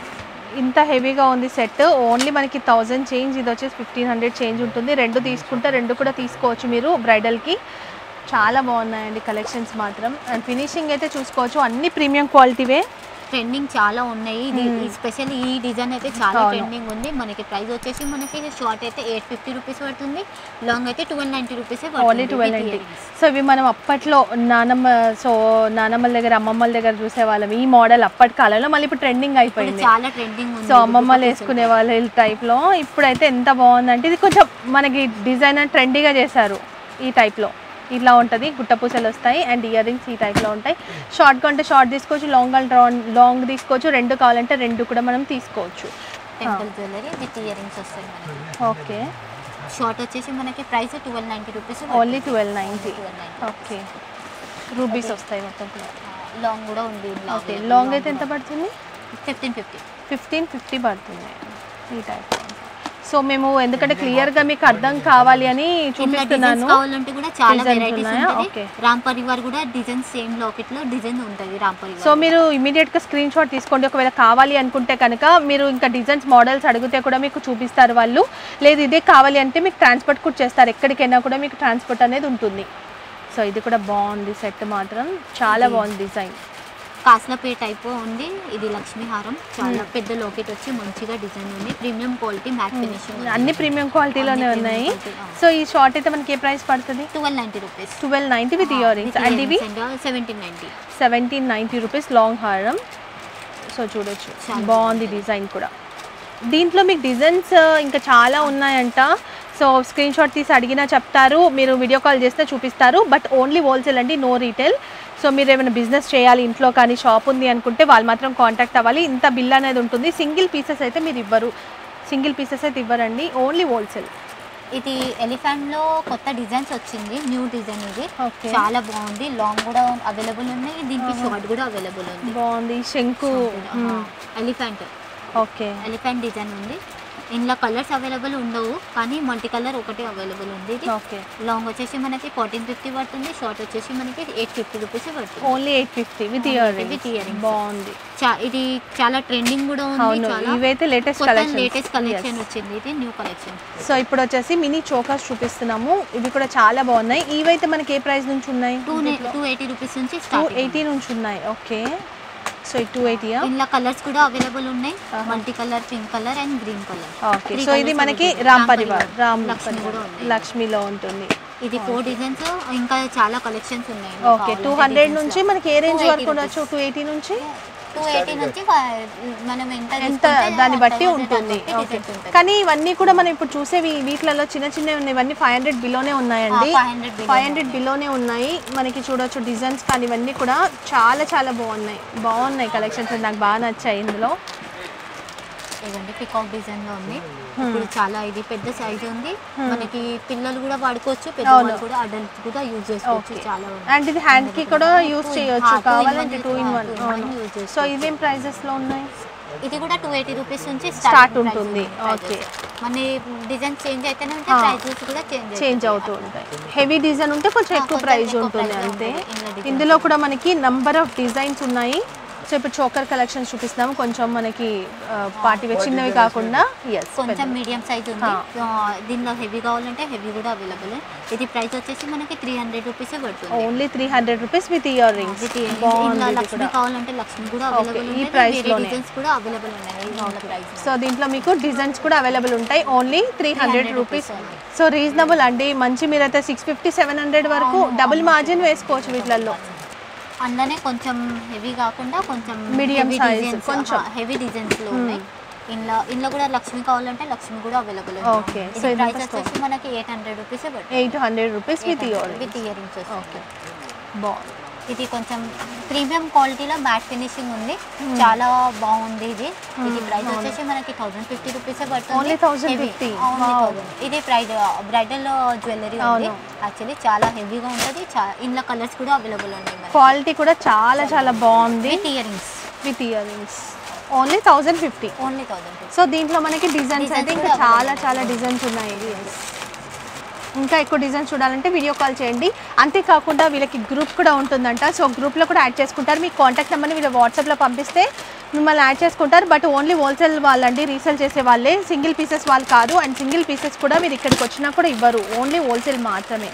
ఇంత హెవీగా ఉంది సెట్ ఓన్లీ మనకి థౌజండ్ చేంజ్ ఇది వచ్చేసి ఫిఫ్టీన్ హండ్రెడ్ చేంజ్ ఉంటుంది రెండు తీసుకుంటే రెండు కూడా తీసుకోవచ్చు మీరు బ్రైడల్కి చాలా బాగున్నాయండి కలెక్షన్స్ మాత్రం అండ్ ఫినిషింగ్ అయితే చూసుకోవచ్చు అన్ని ప్రీమియం క్వాలిటీవే ట్రెండింగ్ చాలా ఉన్నాయి ఇది స్పెషల్ ఈ డిజైన్ అయితే చాలా అవును. ట్రెండింగ్ ఉంది మనకి ప్రైస్ వచ్చేసి మనకి షార్ట్ అయితే ఎయిట్ ఫిఫ్టీ రూపీస్ పడుతుంది లాంగ్ అయితే twelve ninety rupees only twelve ninety so ఇవి మనం అప్పట్లో నానమ్మ సో నానమ్మల దగ్గర అమ్మమ్మల దగ్గర చూసేవాళ్ళం ఈ మోడల్ అప్పటి కాలంలో మళ్ళీ ఇప్పుడు ట్రెండింగ్ అయిపోయింది చాలా ట్రెండింగ్ ఉంది సో అమ్మమ్మలు వేసుకునే వాళ్ళు ఈ టైప్లో ఇప్పుడైతే ఎంత బాగుందంటే ఇది కొంచెం మనకి డిజైన్ ట్రెండీగా చేశారు ఈ టైప్లో ఇట్లా ఉంటుంది గుట్టపూసలు వస్తాయి అండ్ ఇయర్ రింగ్స్ ఈ టైప్లో ఉంటాయి షార్ట్ కంటే షార్ట్ తీసుకోవచ్చు లాంగ్ అంటే లాంగ్ తీసుకోవచ్చు రెండు కావాలంటే రెండు కూడా మనం తీసుకోవచ్చు temple jewellery with earrings వస్తాయి మనకి ఓకే షార్ట్ వచ్చేసి మనకి price twelve ninety rupees only twelve ninety twelve ninety okay rubies వస్తాయి మొత్తం లాంగ్ కూడా ఉంది ఓకే లాంగ్ అయితే ఎంత పడుతుంది ఫిఫ్టీన్ ఫిఫ్టీ ఫిఫ్టీన్ ఫిఫ్టీ పడుతుంది ఈ టైప్ సో మేము ఎందుకంటే క్లియర్గా మీకు అర్థం కావాలి అని చూపిస్తున్నాను కావాలంటే కూడా చాలా Designs వెరైటీస్ ఉన్నాయా? ఉంటుంది Okay. రామ్ పరివార్ కూడా డిజైన్ సేమ్ లాకెట్ లో డిజైన్ ఉంటుంది రామ్ పరివార్ సో మీరు ఇమీడియట్గా స్క్రీన్ షాట్ తీసుకోండి ఒకవేళ కావాలి అనుకుంటే కనుక మీరు ఇంకా డిజైన్స్ మోడల్స్ అడిగితే కూడా మీకు చూపిస్తారు వాళ్ళు లేదు ఇదే కావాలి అంటే మీకు ట్రాన్స్పోర్ట్ కూడా చేస్తారు ఎక్కడికైనా కూడా మీకు ట్రాన్స్పోర్ట్ అనేది ఉంటుంది సో ఇది కూడా బాగుంది సెట్ మాత్రం చాలా బాగుంది డిజైన్ కాస్లపే టైప్ ఉంది ఇది లక్ష్మీ హారం చాలా పెద్ద లాకెట్ వచ్చి మంచిగా డిజైన్ ఉంది ప్రీమియం క్వాలిటీ మ్యాట్ ఫినిషింగ్ అన్ని ప్రీమియం క్వాలిటీలోనే అన్ని ఉన్నాయి premium quality, సో ఈ షార్ట్ అయితే మనకి ఏ ప్రైస్ పడుతుంది twelve ninety rupees twelve ninety with earrings and ఇవి seventeen ninety seventeen ninety rupees long హారం సో చూడొచ్చు చాలా బాగుంది డిజైన్ కూడా దీంట్లో మీకు డిజైన్స్ ఇంకా చాలా ఉన్నాయంట సో స్క్రీన్ షాట్ తీసి అడిగినా చెప్తారు మీరు వీడియో కాల్ చేస్తే చూపిస్తారు బట్ ఓన్లీ హోల్సేల్ అండి నో రీటైల్ సో మీరు ఏమైనా బిజినెస్ చేయాలి ఇంట్లో కానీ షాప్ ఉంది అనుకుంటే వాళ్ళు మాత్రం కాంటాక్ట్ అవ్వాలి ఇంత బిల్ అనేది ఉంటుంది సింగిల్ పీసెస్ అయితే మీరు ఇవ్వరు సింగిల్ పీసెస్ అయితే ఇవ్వరండి ఓన్లీ హోల్సేల్ ఇది ఎలిఫెంట్ లో కొత్త డిజైన్స్ వచ్చింది న్యూ డిజైన్ ఇది ఓకే చాలా బాగుంది లాంగ్ కూడా అవైలబుల్ ఉన్నాయి దీనికి షార్ట్ కూడా అవైలబుల్ ఉంది బాగుంది శంకు ఎలిఫెంట్ ఓకే ఎలిఫెంట్ డిజైన్ ఉంది ఇందులో కలర్స్ అవైలబుల్ ఉండవు కానీ మల్టీ కలర్ ఒకటి అవైలబుల్ ఉంది ఇది ఓకే లాంగ్ వచ్చేసి మనకి ఫోర్టీన్ ఫిఫ్టీ పడుతుంది షార్ట్ వచ్చేసి మనకి ఎయిట్ ఫిఫ్టీ రూపీస్ పడుతుంది only eight fifty with ear With earrings. Rings బాగుంది చా- ఇది చాలా ట్రెండింగ్ కూడా ఉంది అవును చాలా ఇవైతే లేటెస్ట్ కొత్త కలెక్షన్ లేటెస్ట్ కలెక్షన్ వచ్చింది ఇది న్యూ కలెక్షన్ సో ఇప్పుడు వచ్చేసి మినీ చోకర్స్ చూపిస్తున్నాము ఇవి కూడా చాలా బాగున్నాయి ఇవైతే మనకి ఏ ప్రైస్ నుంచి ఉన్నాయి టూ టూ ఎయిటీ రూపీస్ నుంచి టూ స్టార్ట్ ఎయిటీ నుంచి ఉన్నాయి ఓకే సో ఈ టూ ఎయిటీయా ఇందులో కలర్స్ కూడా అవైలబుల్ ఉన్నాయి multi colour pink colour and green colour okay Three so ఇది colours మనకి available. రామ్ రామ్ పరివార్ పరివార్. రామ్ లక్ష్మి కూడా పరివార్. ఉంది. లక్ష్మిలో ఉంటుంది ఇది ఫోర్ డిజైన్స్ ఇంకా చాలా కలెక్షన్స్ ఉన్నాయి ఓకే టూ హండ్రెడ్ నుంచి మనకి ఏ రేంజ్ వరకు ఉండొచ్చు టూ ఎయిటీ నుంచి టూ ఎయిటీ నుంచి ఫ- మనం ఎంత ఎంత తీసుకుంటే దాన్ని బట్టి తర్వాత ఉంటుంది దాన్ని బట్టి ఓకే designs ఉంటుంది. కానీ ఇవన్నీ కూడా మనం ఇప్పుడు చూసేవి వీటిలలో చిన్న చిన్నవి ఉన్నాయి ఇవన్నీ ఫైవ్ హండ్రెడ్ బిలోనే ఉన్నాయండి ఫైవ్ హండ్రెడ్ ఫైవ్ హండ్రెడ్ బిలోనే ఉన్నాయి మనకి చూడొచ్చు డిజైన్స్ కానీ ఇవన్నీ కూడా చాలా చాలా బాగున్నాయి బాగున్నాయి కలెక్షన్స్ నాకు బాగా నచ్చాయి ఇందులో ఇవ్వండి పికాక్ డిజైన్ లో ఉంది ఇప్పుడు చాలా ఇది పెద్ద సైజ్ ఉంది మనకి పిల్లలు కూడా వాడుకోవచ్చు పెద్దవాళ్ళు కూడా అడల్ట్ కూడా యూజ్ చేసుకోవచ్చు చాలా ఉంది. అండ్ ఇది హ్యాండ్ కి కూడా యూస్ చేయొచ్చు two in కావాలంటే one, two in two one in one use చేసుకోవచ్చు. సో ఇవేం ప్రైజెస్ లో ఉన్నాయి ఇది కూడా టూ ఎయిటీ రూపీస్ నుంచి Start స్టార్ట్ ఉంటుంది. Okay. మన డిజైన్ చేంజ్ అయితేనే ఉంటే Ah. ప్రైజెస్ కూడా చేంజ్ చేంజ్ అవుతూ ఉంటాయి హెవీ డిజైన్ ఉంటే కొంచెం ఆ, ఎక్కువ కొంచెం ప్రైస్ ఎక్కువ ఉంటుంది price అంతే ఉంటుంది. ఇందులో designs ఇందులో కూడా మనకి నంబర్ ఆఫ్ డిజైన్స్ ఉన్నాయి సో ఇప్పుడు చోకర్ కలెక్షన్స్ చూపిస్తున్నాము కొంచెం మనకి పార్టీ వేర్ చిన్నవి కాకుండా ఎస్ కొంచెం మీడియం సైజ్ ఉంది ఆ, దీనిలో హెవీ కావాలంటే హెవీ కూడా అవైలబుల్ ఇది ప్రైస్ వచ్చేసి మనకి త్రీ హండ్రెడ్ రూపీస్ పడుతుంది only three hundred rupees with earrings ఇది ఇందులో బాగుంది ఇది లక్ష్మి కూడా కావాలంటే లక్ష్మి కూడా Okay, అవైలబుల్ ఈ ఉంది price వేరే లోనే. డిజైన్స్ కూడా అవైలబుల్ ఉన్నాయి ఇందులో ప్రైస్ సో దీంట్లో మీకు డిజైన్స్ కూడా అవైలబుల్ ఉంటాయి only three hundred rupees only. So reasonable అండి మంచి మీరైతే సిక్స్ ఫిఫ్టీ సెవెన్ హండ్రెడ్ వరకు డబుల్ మార్జిన్ వేసుకోవచ్చు వీటిలలో అందులోనే కొంచెం హెవీ కాకుండా కొంచెం Medium heavy size, designs, కొంచెం. ఆ, హెవీ డిజైన్స్ లో ఉన్నాయి ఇందులో ఇందులో కూడా లక్ష్మి కావాలంటే లక్ష్మి కూడా అవైలబుల్ Okay, so ఇది ఇది ప్రైస్ ఎంత వచ్చేసి మనకి eight hundred rupees eight hundred rupees with ear with earrings okay బాగుంది ఇది కొంచెం ప్రీమియం క్వాలిటీలో మ్యాట్ ఫినిషింగ్ ఉంది చాలా బాగుంది ఇది ఇది ప్రైస్ వచ్చేసి మనకి థౌసండ్ ఫిఫ్టీ రూపీస్ పడుతుంది Only 1050? Heavy. Only Wow. 1000. ఇది ప్రైడ్ బ్రైడల్ జ్యువెలరీ ఉంది అవును. యాక్చువల్లీ చాలా హెవీగా ఉంటుంది చా- ఇందులో కలర్స్ కూడా అవైలబుల్ ఉన్నాయి మనకి క్వాలిటీ కూడా చాలా చాలా బాగుంది with earrings with earrings only thousand fifty only thousand so దీంట్లో మనకి డిజైన్స్ అయితే Designs ఇంకా కూడా చాలా available. చాలా డిజైన్స్ ఉన్నాయి ఇంకా ఎక్కువ డిజైన్స్ చూడాలంటే వీడియో కాల్ చేయండి అంతేకాకుండా వీళ్ళకి గ్రూప్ కూడా ఉంటుందంట సో గ్రూప్లో కూడా యాడ్ చేసుకుంటారు మీ కాంటాక్ట్ నెంబర్ని వీళ్ళు వాట్సాప్లో పంపిస్తే మిమ్మల్ని యాడ్ చేసుకుంటారు బట్ ఓన్లీ హోల్సేల్ వాళ్ళండి రీసేల్ చేసే వాళ్ళే సింగిల్ పీసెస్ వాళ్ళు కాదు అండ్ సింగిల్ పీసెస్ కూడా మీరు ఇక్కడికి వచ్చినా కూడా ఇవ్వరు ఓన్లీ హోల్సేల్ మాత్రమే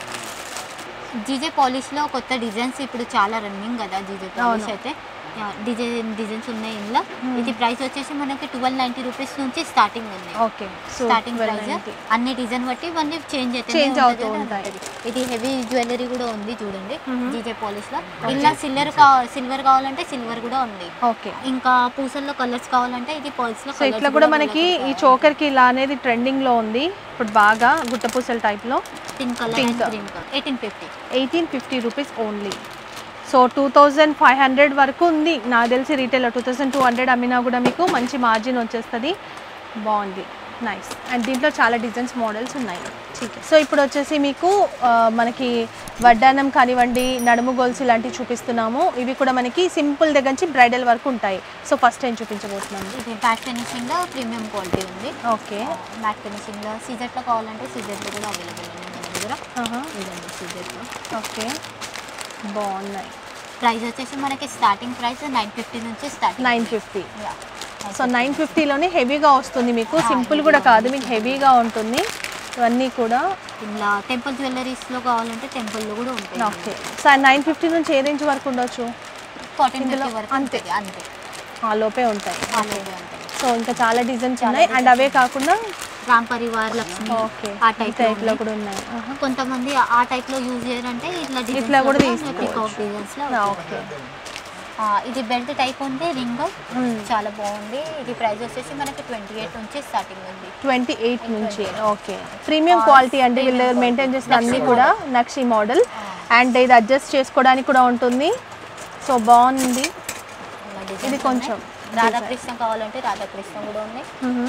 జీజే పాలిష్ లో కొత్త డిజైన్స్ ఇప్పుడు చాలా రన్నింగ్ కదా జీజే పాలిష్ అవును. అయితే డిజైన్ డిజైన్స్ ఉన్నాయి ఇందులో ఇది ప్రైస్ వచ్చేసి మనకి ట్వెల్వ్ నైన్టీ రూపీస్ నుంచి స్టార్టింగ్ ఉంది ఓకే సో స్టార్టింగ్ ప్రైస్ అన్ని డిజైన్ బట్టి ఇవన్నీ చేంజ్ అయితే Change అవుతూ ఉంటాయి. ఇది హెవీ జ్యువెలరీ కూడా ఉంది చూడండి Mhm. జీజే పాలిష్ లో ఇలా సిల్వర్ సిల్వర్ కావాలంటే సిల్వర్ కూడా ఉంది ఓకే ఇంకా పూసల్లో కలర్స్ కావాలంటే ఇది పర్ల్స్ లో సో ఇట్లా కూడా మనకి ఈ చోకర్కి ఇలా అనేది ట్రెండింగ్లో ఉంది ఇప్పుడు బాగా గుట్టపూసల టైప్లో pink colour pink. And green colour eighteen fifty eighteen fifty rupees only so two thousand five hundred వరకు ఉంది నాకు తెలిసి retail two thousand two hundred అమ్మినా కూడా మీకు మంచి మార్జిన్ వచ్చేస్తుంది బాగుంది నైస్ అండ్ దీంట్లో చాలా డిజైన్స్ మోడల్స్ ఉన్నాయి సో ఇప్పుడు వచ్చేసి మీకు ఆ, మనకి వడ్డానం కానివ్వండి నడుము గోల్స్ ఇలాంటివి చూపిస్తున్నాము ఇవి కూడా మనకి సింపుల్ దగ్గర నుంచి బ్రైడల్ వరకు ఉంటాయి సో ఫస్ట్ టైం చూపించబోతున్నాము ఇది మ్యాట్ ఫినిషింగ్ లో ప్రీమియం క్వాలిటీ ఉంది ఓకే మ్యాట్ ఫినిషింగ్ లో సీజర్ లో కావాలంటే సీజర్ లో కూడా అవైలబుల్ ఉంది మన దగ్గర ఇదండి సీజర్ లో ఓకే బాగున్నాయి ప్రైస్ వచ్చేసి మనకి స్టార్టింగ్ ప్రైస్ నైన్ ఫిఫ్టీ నుంచి starting nine fifty so nine ఫిఫ్టీలోనే హెవీగా వస్తుంది మీకు సింపుల్ కూడా కాదు మీకు హెవీగా ఉంటుంది ఇవన్నీ కూడా ఇలా టెంపుల్ జ్యువెలరీస్ లో కావాలంటే టెంపుల్ లో కూడా ఉంటాయి ఓకే సో నైన్ ఫిఫ్టీ నుంచి ఏ రేంజ్ వరకు ఉండొచ్చు ఫార్టీన్ ఇందులో ఫిఫ్టీ వరకు అంతే. అంతే అంతే ఆ లోపే ఉంటాయి అలాగే ఉంటాయి సో ఇంకా చాలా డిజైన్స్ ఉన్నాయి అండ్ అవే కాకుండా రామ్ పరివార్ లక్ష్మి ఓకే ఆ ఈ టైప్ టైప్లో కూడా ఉన్నాయి ఆహా. కొంతమంది ఆ టైప్ లో యూజ్ చేయాలంటే ఇట్లా designs ఇట్లా లో కూడా పికాక్ తీసుకోవచ్చు. డిజైన్స్ లో ఆ, వచ్చేస్తాయి. ఓకే ఆ, ఇది బెల్ట్ టైప్ ఉంది రింగ్ మ్మ్. చాలా బాగుంది ఇది ప్రైస్ వచ్చేసి మనకి ట్వంటీ ఎయిట్ నుంచి స్టార్టింగ్ ఉంది ట్వంటీ ఎయిట్ నుంచి ఓకే ప్రీమియం క్వాలిటీ అంటే వీళ్ళు premium మెయింటైన్ quality. చేసిన అన్ని నక్షి కూడా నక్షి మోడల్ అండ్ ఇది అడ్జస్ట్ చేసుకోవడానికి కూడా ఉంటుంది సో బాగుంది ఇలా designs ఇది కొంచెం ఉన్నాయి. రాధాకృష్ణ కావాలంటే రాధాకృష్ణ కూడా ఉంది మ్మ్.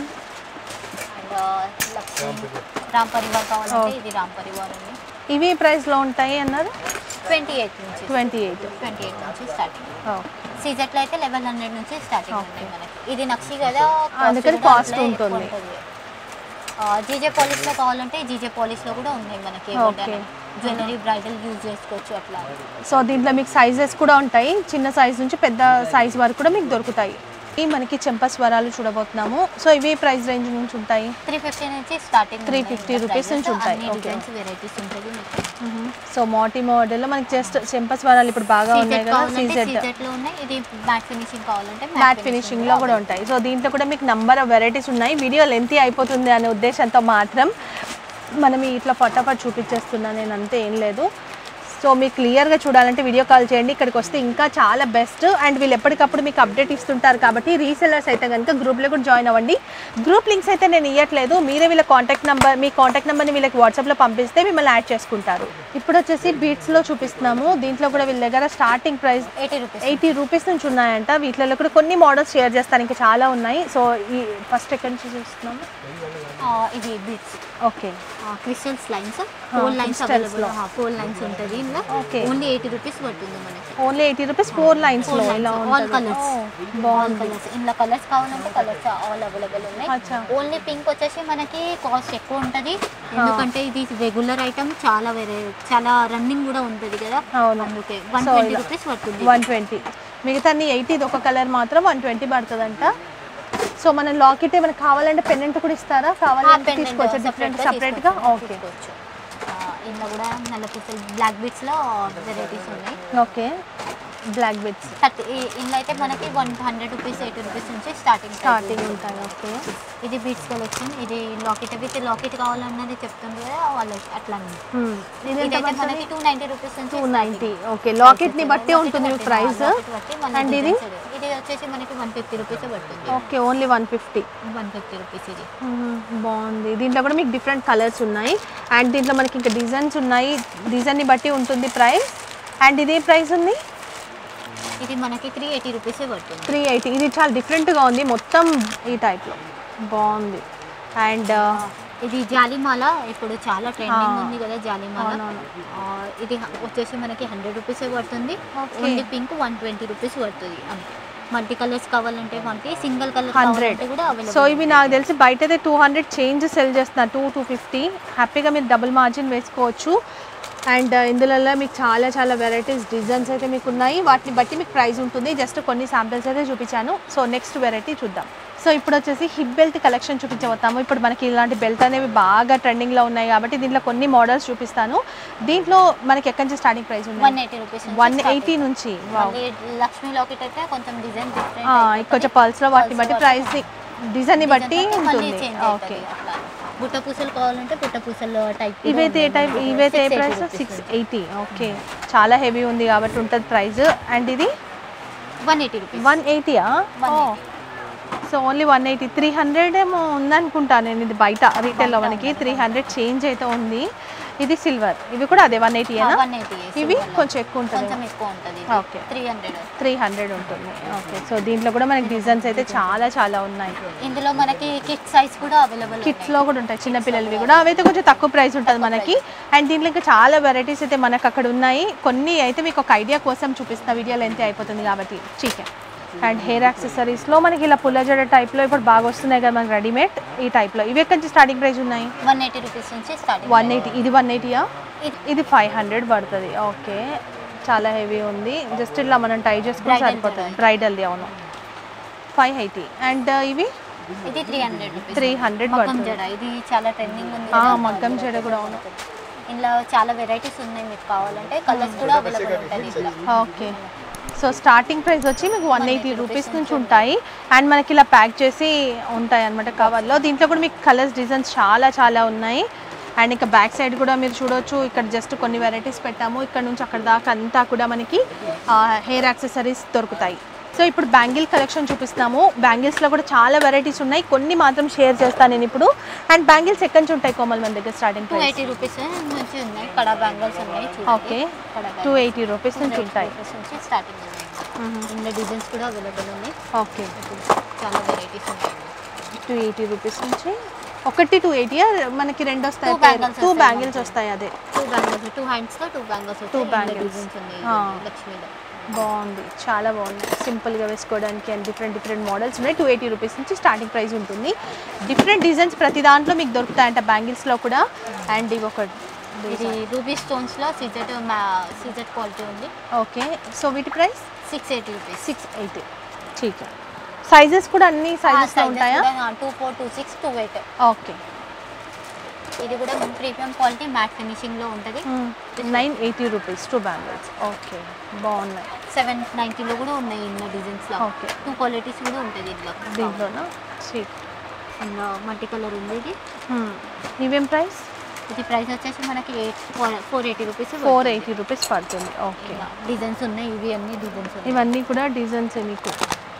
అండ్ లక్ష్మి రామ్ పరివార్ కావాలంటే ఇది రామ్ పరివార్ ఉంది ఇవి ప్రైస్లో ఉంటాయి అన్నారు ట్వంటీ ఎయిట్ నుంచి ట్వంటీ ఎయిట్ ట్వంటీ ఎయిట్ నుంచి స్టార్టింగ్ ఓకే సీజెట్లో అయితే లెవెన్ హండ్రెడ్ నుంచి స్టార్టింగ్ Okay. ఉంది మనకి ఇది నక్షి కదా అందుకని కూడా cost అట్లే ఉంటుంది. ఎక్కువ ఉంటుంది జీజే పాలిష్లో కావాలంటే జీజే పాలిష్లో కూడా ఉన్నాయి మనకి Okay. జ్యువెలరీ బ్రైడల్ యూజ్ చేసుకోవచ్చు అట్లా సో దీంట్లో మీకు సైజెస్ కూడా ఉంటాయి చిన్న సైజ్ నుంచి పెద్ద సైజ్ వరకు కూడా మీకు దొరుకుతాయి ఈ మనకి చెంప స్వరాలు చూడబోతున్నాము సో ఇవి ప్రైస్ రేంజ్ నుంచి ఉంటాయి త్రీ ఫిఫ్టీ నుంచి స్టార్టింగ్ 350 rupees నుంచి ఉంటాయి. Okay. డిజైన్స్ వెరైటీస్ ఉంటుంది మీకు సో మోటీ మోడల్లో మనకి జస్ట్ చెంప స్వరాలు ఇప్పుడు బాగా ఉన్నాయి సీజెట్ కదా కావాలంటే సీజెడ్ సీజెట్ లో ఉన్నాయి ఇది మ్యాట్ ఫినిషింగ్ కావాలంటే మ్యాట్ ఫినిషింగ్ లో కూడా ఉంటాయి సో దీంట్లో కూడా మీకు నంబర్ ఆఫ్ వెరైటీస్ ఉన్నాయి వీడియో లెంతీ అయిపోతుంది అనే ఉద్దేశంతో మాత్రం మనం ఇట్లా ఫటాఫట్ చూపించేస్తున్నా నేను అంతే ఏం లేదు సో మీకు క్లియర్గా చూడాలంటే వీడియో కాల్ చేయండి ఇక్కడికి వస్తే ఇంకా చాలా బెస్ట్ అండ్ వీళ్ళు ఎప్పటికప్పుడు మీకు అప్డేట్ ఇస్తుంటారు కాబట్టి రీసెల్లర్స్ అయితే కనుక గ్రూప్లో కూడా జాయిన్ అవ్వండి గ్రూప్ లింక్స్ అయితే నేను ఇవ్వట్లేదు మీరే వీళ్ళ కాంటాక్ట్ నెంబర్ మీ కాంటాక్ట్ నెంబర్ని వీళ్ళకి వాట్సాప్లో పంపిస్తే మిమ్మల్ని యాడ్ చేసుకుంటారు ఇప్పుడు వచ్చేసి బీట్స్లో చూపిస్తున్నాము దీంట్లో కూడా వీళ్ళ దగ్గర starting price eighty rupees eighty rupees నుంచి ఉన్నాయంట వీటిలో కూడా కొన్ని మోడల్స్ షేర్ చేస్తాను ఇంకా చాలా ఉన్నాయి సో ఈ ఫస్ట్ ఎక్కడి నుంచి చూస్తున్నాము ఇది beads okay crystals lines four lines crystals available లో. ఫోర్ లైన్స్ ఉంటుంది ఇందులో Okay. ఓన్లీ ఎయిటీ రూపీస్ పడుతుంది మనకి ఓన్లీ ఎయిటీ రూపీస్ ఫోర్ లైన్స్లో Four ఇలా lines, all ఉంటుంది colours. Oh, ఆల్ బాగుంది కలర్స్ ఇందులో కలర్స్ కావాలంటే కలర్స్ ఆల్ అవైలబుల్ ఉన్నాయి అచ్చా. ఓన్లీ పింక్ వచ్చేసి మనకి కాస్ట్ ఎక్కువ ఉంటుంది ఎందుకంటే ఇది రెగ్యులర్ ఐటమ్ చాలా వేరే చాలా రన్నింగ్ కూడా ఉంటుంది కదా అవును అందుకే వన్ So, ట్వంటీ ఇలా. రూపీస్ పడుతుంది వన్ ట్వంటీ మిగతా అన్ని ఎయిటీ ఒక కలర్ మాత్రం వన్ ట్వంటీ పడుతుందంట సో మనం లాకెట్ ఏమైనా కావాలంటే పెన్నెంట్ కూడా ఇస్తారా కావాలంటే తీసుకోవచ్చు డిఫరెంట్ సపరేట్గా ఓకే ఇందులో కూడా నల్ల పూసలు బ్లాక్ బీట్స్ లో వెరైటీస్ ఉన్నాయి ఓకే బ్లాక్ బిట్స్ థర్టీ ఇందులో అయితే మనకి one hundred rupees eighty rupees నుంచి స్టార్టింగ్ స్టార్టింగ్ ఉంటాయి ఓకే ఇది బీట్స్ కలెక్షన్ ఇది లాకెట్ విత్ లాకెట్ కావాలన్నది చెప్తుంది కదా వాళ్ళకి అట్లా ఉంది. ఇదైతే మనకి టూ నైన్టీ రూపీస్ నుంచి టూ నైంటీ ఓకే లాకెట్ ని బట్టి ఉంటుంది ప్రైస్ అండ్ ఇది ఇది వచ్చేసి మనకి వన్ ఫిఫ్టీ రూపీస్ పడుతుంది okay only one fifty one fifty rupees ఇది బాగుంది దీంట్లో కూడా మీకు డిఫరెంట్ కలర్స్ ఉన్నాయి అండ్ దీంట్లో మనకి ఇంకా డిజైన్స్ ఉన్నాయి డిజైన్ని బట్టి ఉంటుంది ప్రైస్ అండ్ ఇదే ప్రైస్ ఉంది ఇది మనకి త్రీ ఎయిటీ రూపీసే పడుతుంది త్రీ ఎయిటీ ఇది చాలా డిఫరెంట్గా ఉంది మొత్తం ఈ టైప్లో బాగుంది అండ్ ఇది జాలిమాల ఇప్పుడు చాలా ట్రెండింగ్ ఆ. ఉంది కదా జాలిమాల అవునవును. ఆ, ఇది వచ్చేసి మనకి హండ్రెడ్ రూపీసే పడుతుంది Okay. Only pink one twenty rupees పడుతుంది అంతే మల్టీ కలర్స్ కావాలంటే మనకి సింగిల్ కలర్ హండ్రెడ్ కావాలంటే కూడా అవైలబుల్ సో ఇవి నాకు తెలిసి బయట అయితే టూ హండ్రెడ్ చేంజ్ సెల్ చేస్తున్నారు టూ టూ ఫిఫ్టీ హ్యాపీగా మీరు డబుల్ మార్జిన్ వేసుకోవచ్చు అండ్ ఇందులో మీకు చాలా చాలా వెరైటీస్ డిజైన్స్ అయితే మీకు ఉన్నాయి వాటిని బట్టి మీకు ప్రైస్ ఉంటుంది జస్ట్ కొన్ని శాంపిల్స్ అయితే చూపించాను సో నెక్స్ట్ వెరైటీ చూద్దాం సో ఇప్పుడు వచ్చేసి హిప్ బెల్ట్ కలెక్షన్ చూపించబోతాము ఇప్పుడు మనకి ఇలాంటి బెల్ట్ అనేవి బాగా ట్రెండింగ్లో ఉన్నాయి కాబట్టి దీంట్లో కొన్ని మోడల్స్ చూపిస్తాను దీంట్లో మనకి ఎక్కడి నుంచి స్టార్టింగ్ ప్రైస్ వన్ ఉంది ఎయిటీ రూపీస్ వన్ ఎయిటీ నుంచి వావ్ లక్ష్మీ లాకెట్ అయితే కొంచెం డిజైన్ ఆ, కొంచెం పల్స్లో వాటిని బట్టి ప్రైస్ డిజైన్ని బట్టి ఉంటుంది ఓకే బుట్ట పూసలు కావాలంటే బుట్ట పూసలు టైప్ ఇవైతే ఏ టైప్ ఇవైతే ఏ ప్రైస్ సిక్స్ ఎయిటీ ఓకే చాలా హెవీ ఉంది కాబట్టి ఉంటుంది ప్రైస్ అండ్ ఇది వన్ ఎయిటీ రూపీస్ వన్ ఎయిటీయా so only one eighty three hundred ఏమో ఉందనుకుంటాను నేను ఇది బయట రీటైల్లో మనకి త్రీ హండ్రెడ్ చేంజ్ అయితే ఉంది ఇది సిల్వర్ ఇవి కూడా అదే వన్ ఎయిటీయేనా వన్ ఎయిటీ ఇవి కొంచెం ఎక్కువ ఉంటుంది కొంచెం ఎక్కువ ఉంటుంది okay three hundred three hundred ఉంటుంది ఓకే సో దీంట్లో కూడా మనకి డిజైన్స్ అయితే చాలా చాలా ఉన్నాయి ఇందులో మనకి కిట్ సైజ్ కూడా అవైలబుల్ కిట్స్ లో కూడా ఉంటాయి చిన్న పిల్లలవి కూడా అవైతే కొంచెం తక్కువ ప్రైస్ ఉంటుంది మనకి అండ్ దీంట్లో ఇంకా చాలా వెరైటీస్ అయితే మనకు అక్కడ ఉన్నాయి కొన్ని అయితే మీకు ఒక ఐడియా కోసం చూపిస్తున్న వీడియోలో ఎంత అయిపోతుంది కాబట్టి చికెన్ అండ్ హెయిర్ యాక్సెసరీస్లో మనకి ఇలా పుల్లజడ టైప్లో ఇప్పుడు బాగా వస్తున్నాయి కదా మనకి రెడీమేడ్ ఈ టైప్లో ఇవి ఎక్కడి నుంచి స్టార్టింగ్ ప్రైస్ ఉన్నాయి వన్ ఎయిటీ రూపీస్ నుంచి స్టార్టింగ్ వన్ ఎయిటీ ఇది వన్ ఎయిటీయా ఇది ఇది ఫైవ్ హండ్రెడ్ పడుతుంది ఓకే చాలా హెవీ ఉంది జస్ట్ ఇట్లా మనం టై చేసుకుని Bridal సరిపోతుంది జడ. బ్రైడల్ది అవును ఫైవ్ ఎయిటీ అండ్ ఇవి ఇది three hundred rupees three hundred మగ్గం పడుతుంది జడ ఇది చాలా ట్రెండింగ్ ఉంది ఆ, కదా. మగ్గం జడ కూడా అవును ఇందులో చాలా వెరైటీస్ ఉన్నాయి మీకు కావాలంటే కలర్స్ కూడా అవైలబుల్ ఉంటుంది ఇందులో ఓకే సో స్టార్టింగ్ ప్రైస్ వచ్చి మీకు వన్ ఎయిటీ రూపీస్ నుంచి ఉంటాయి అండ్ మనకి ఇలా ప్యాక్ చేసి ఉంటాయి అనమాట కవర్లో దీంట్లో కూడా మీకు కలర్స్ డిజైన్స్ చాలా చాలా ఉన్నాయి అండ్ ఇంకా బ్యాక్ సైడ్ కూడా మీరు చూడొచ్చు ఇక్కడ జస్ట్ కొన్ని వెరైటీస్ పెట్టాము ఇక్కడ నుంచి అక్కడ దాకా అంతా కూడా మనకి హెయిర్ యాక్సెసరీస్ దొరుకుతాయి సో ఇప్పుడు బ్యాంగిల్ కలెక్షన్ చూపిస్తున్నాము బ్యాంగిల్స్లో కూడా చాలా వెరైటీస్ ఉన్నాయి కొన్ని మాత్రం షేర్ చేస్తాను నేను ఇప్పుడు అండ్ బ్యాంగిల్స్ ఎక్కడి నుంచి ఉంటాయి కోమల్ మన దగ్గర starting two price eighty rupees నుంచి ఉన్నాయి కడా బ్యాంగిల్స్ ఉన్నాయి చూడండి ఓకే కడా టూ ఎయిటీ రూపీస్ నుంచి ఉంటాయి రూపీస్ నుంచి స్టార్టింగ్ ఉన్నాయి ఇందులో డిజైన్స్ కూడా అవైలబుల్ ఉన్నాయి ఓకే చాలా వెరైటీస్ ఉన్నాయి టూ ఎయిటీ రూపీస్ నుంచి ఒకటి టూ ఎయిటీ మనకి రెండు వస్తాయి Two bangles టూ వస్తాయి బ్యాంగిల్స్ వస్తాయి అదే టూ బ్యాంగిల్స్ టూ హ్యాండ్స్ తో two bangles Two bangles. Designs ఉన్నాయి ఆ. లక్ష్మీలో బాగుంది చాలా బాగుంది సింపుల్గా వేసుకోవడానికి అండ్ డిఫరెంట్ డిఫరెంట్ మోడల్స్ ఉన్నాయి టూ ఎయిటీ రూపీస్ నుంచి స్టార్టింగ్ ప్రైస్ ఉంటుంది డిఫరెంట్ డిజైన్స్ ప్రతి దాంట్లో మీకు దొరుకుతాయంట బ్యాంగిల్స్లో కూడా అండ్ ఇవి ఒక ఇది రూబీ స్టోన్స్ లో సిజెట్ సిజెట్ క్వాలిటీ ఉంది ఓకే సో వీటి price six eighty rupees six eighty ఠీక్ సైజెస్ కూడా అన్ని సైజెస్లో ఉంటాయా two four two six two eight okay ఇది కూడా ప్రీమియం క్వాలిటీ మ్యాట్ ఫినిషింగ్ లో ఉంటుంది nine eighty rupees two bangles okay బాగున్నాయి సెవెన్ నైన్టీలో కూడా ఉన్నాయి ఇందులో డిజైన్స్ లో ఓకే టూ క్వాలిటీస్ కూడా ఉంటుంది ఇందులో దీంట్లోనా స్వీట్ ఇందులో మల్టీ కలర్ ఉంది ఇది ఇవేం ప్రైస్ ఇది ప్రైస్ వచ్చేసి మనకి eight four eighty rupees four eighty rupees పడుతుంది ఓకే డిజైన్స్ ఉన్నాయి ఇవి అన్ని డిజైన్స్ ఉన్నాయి ఇవన్నీ కూడా డిజైన్స్ మీకు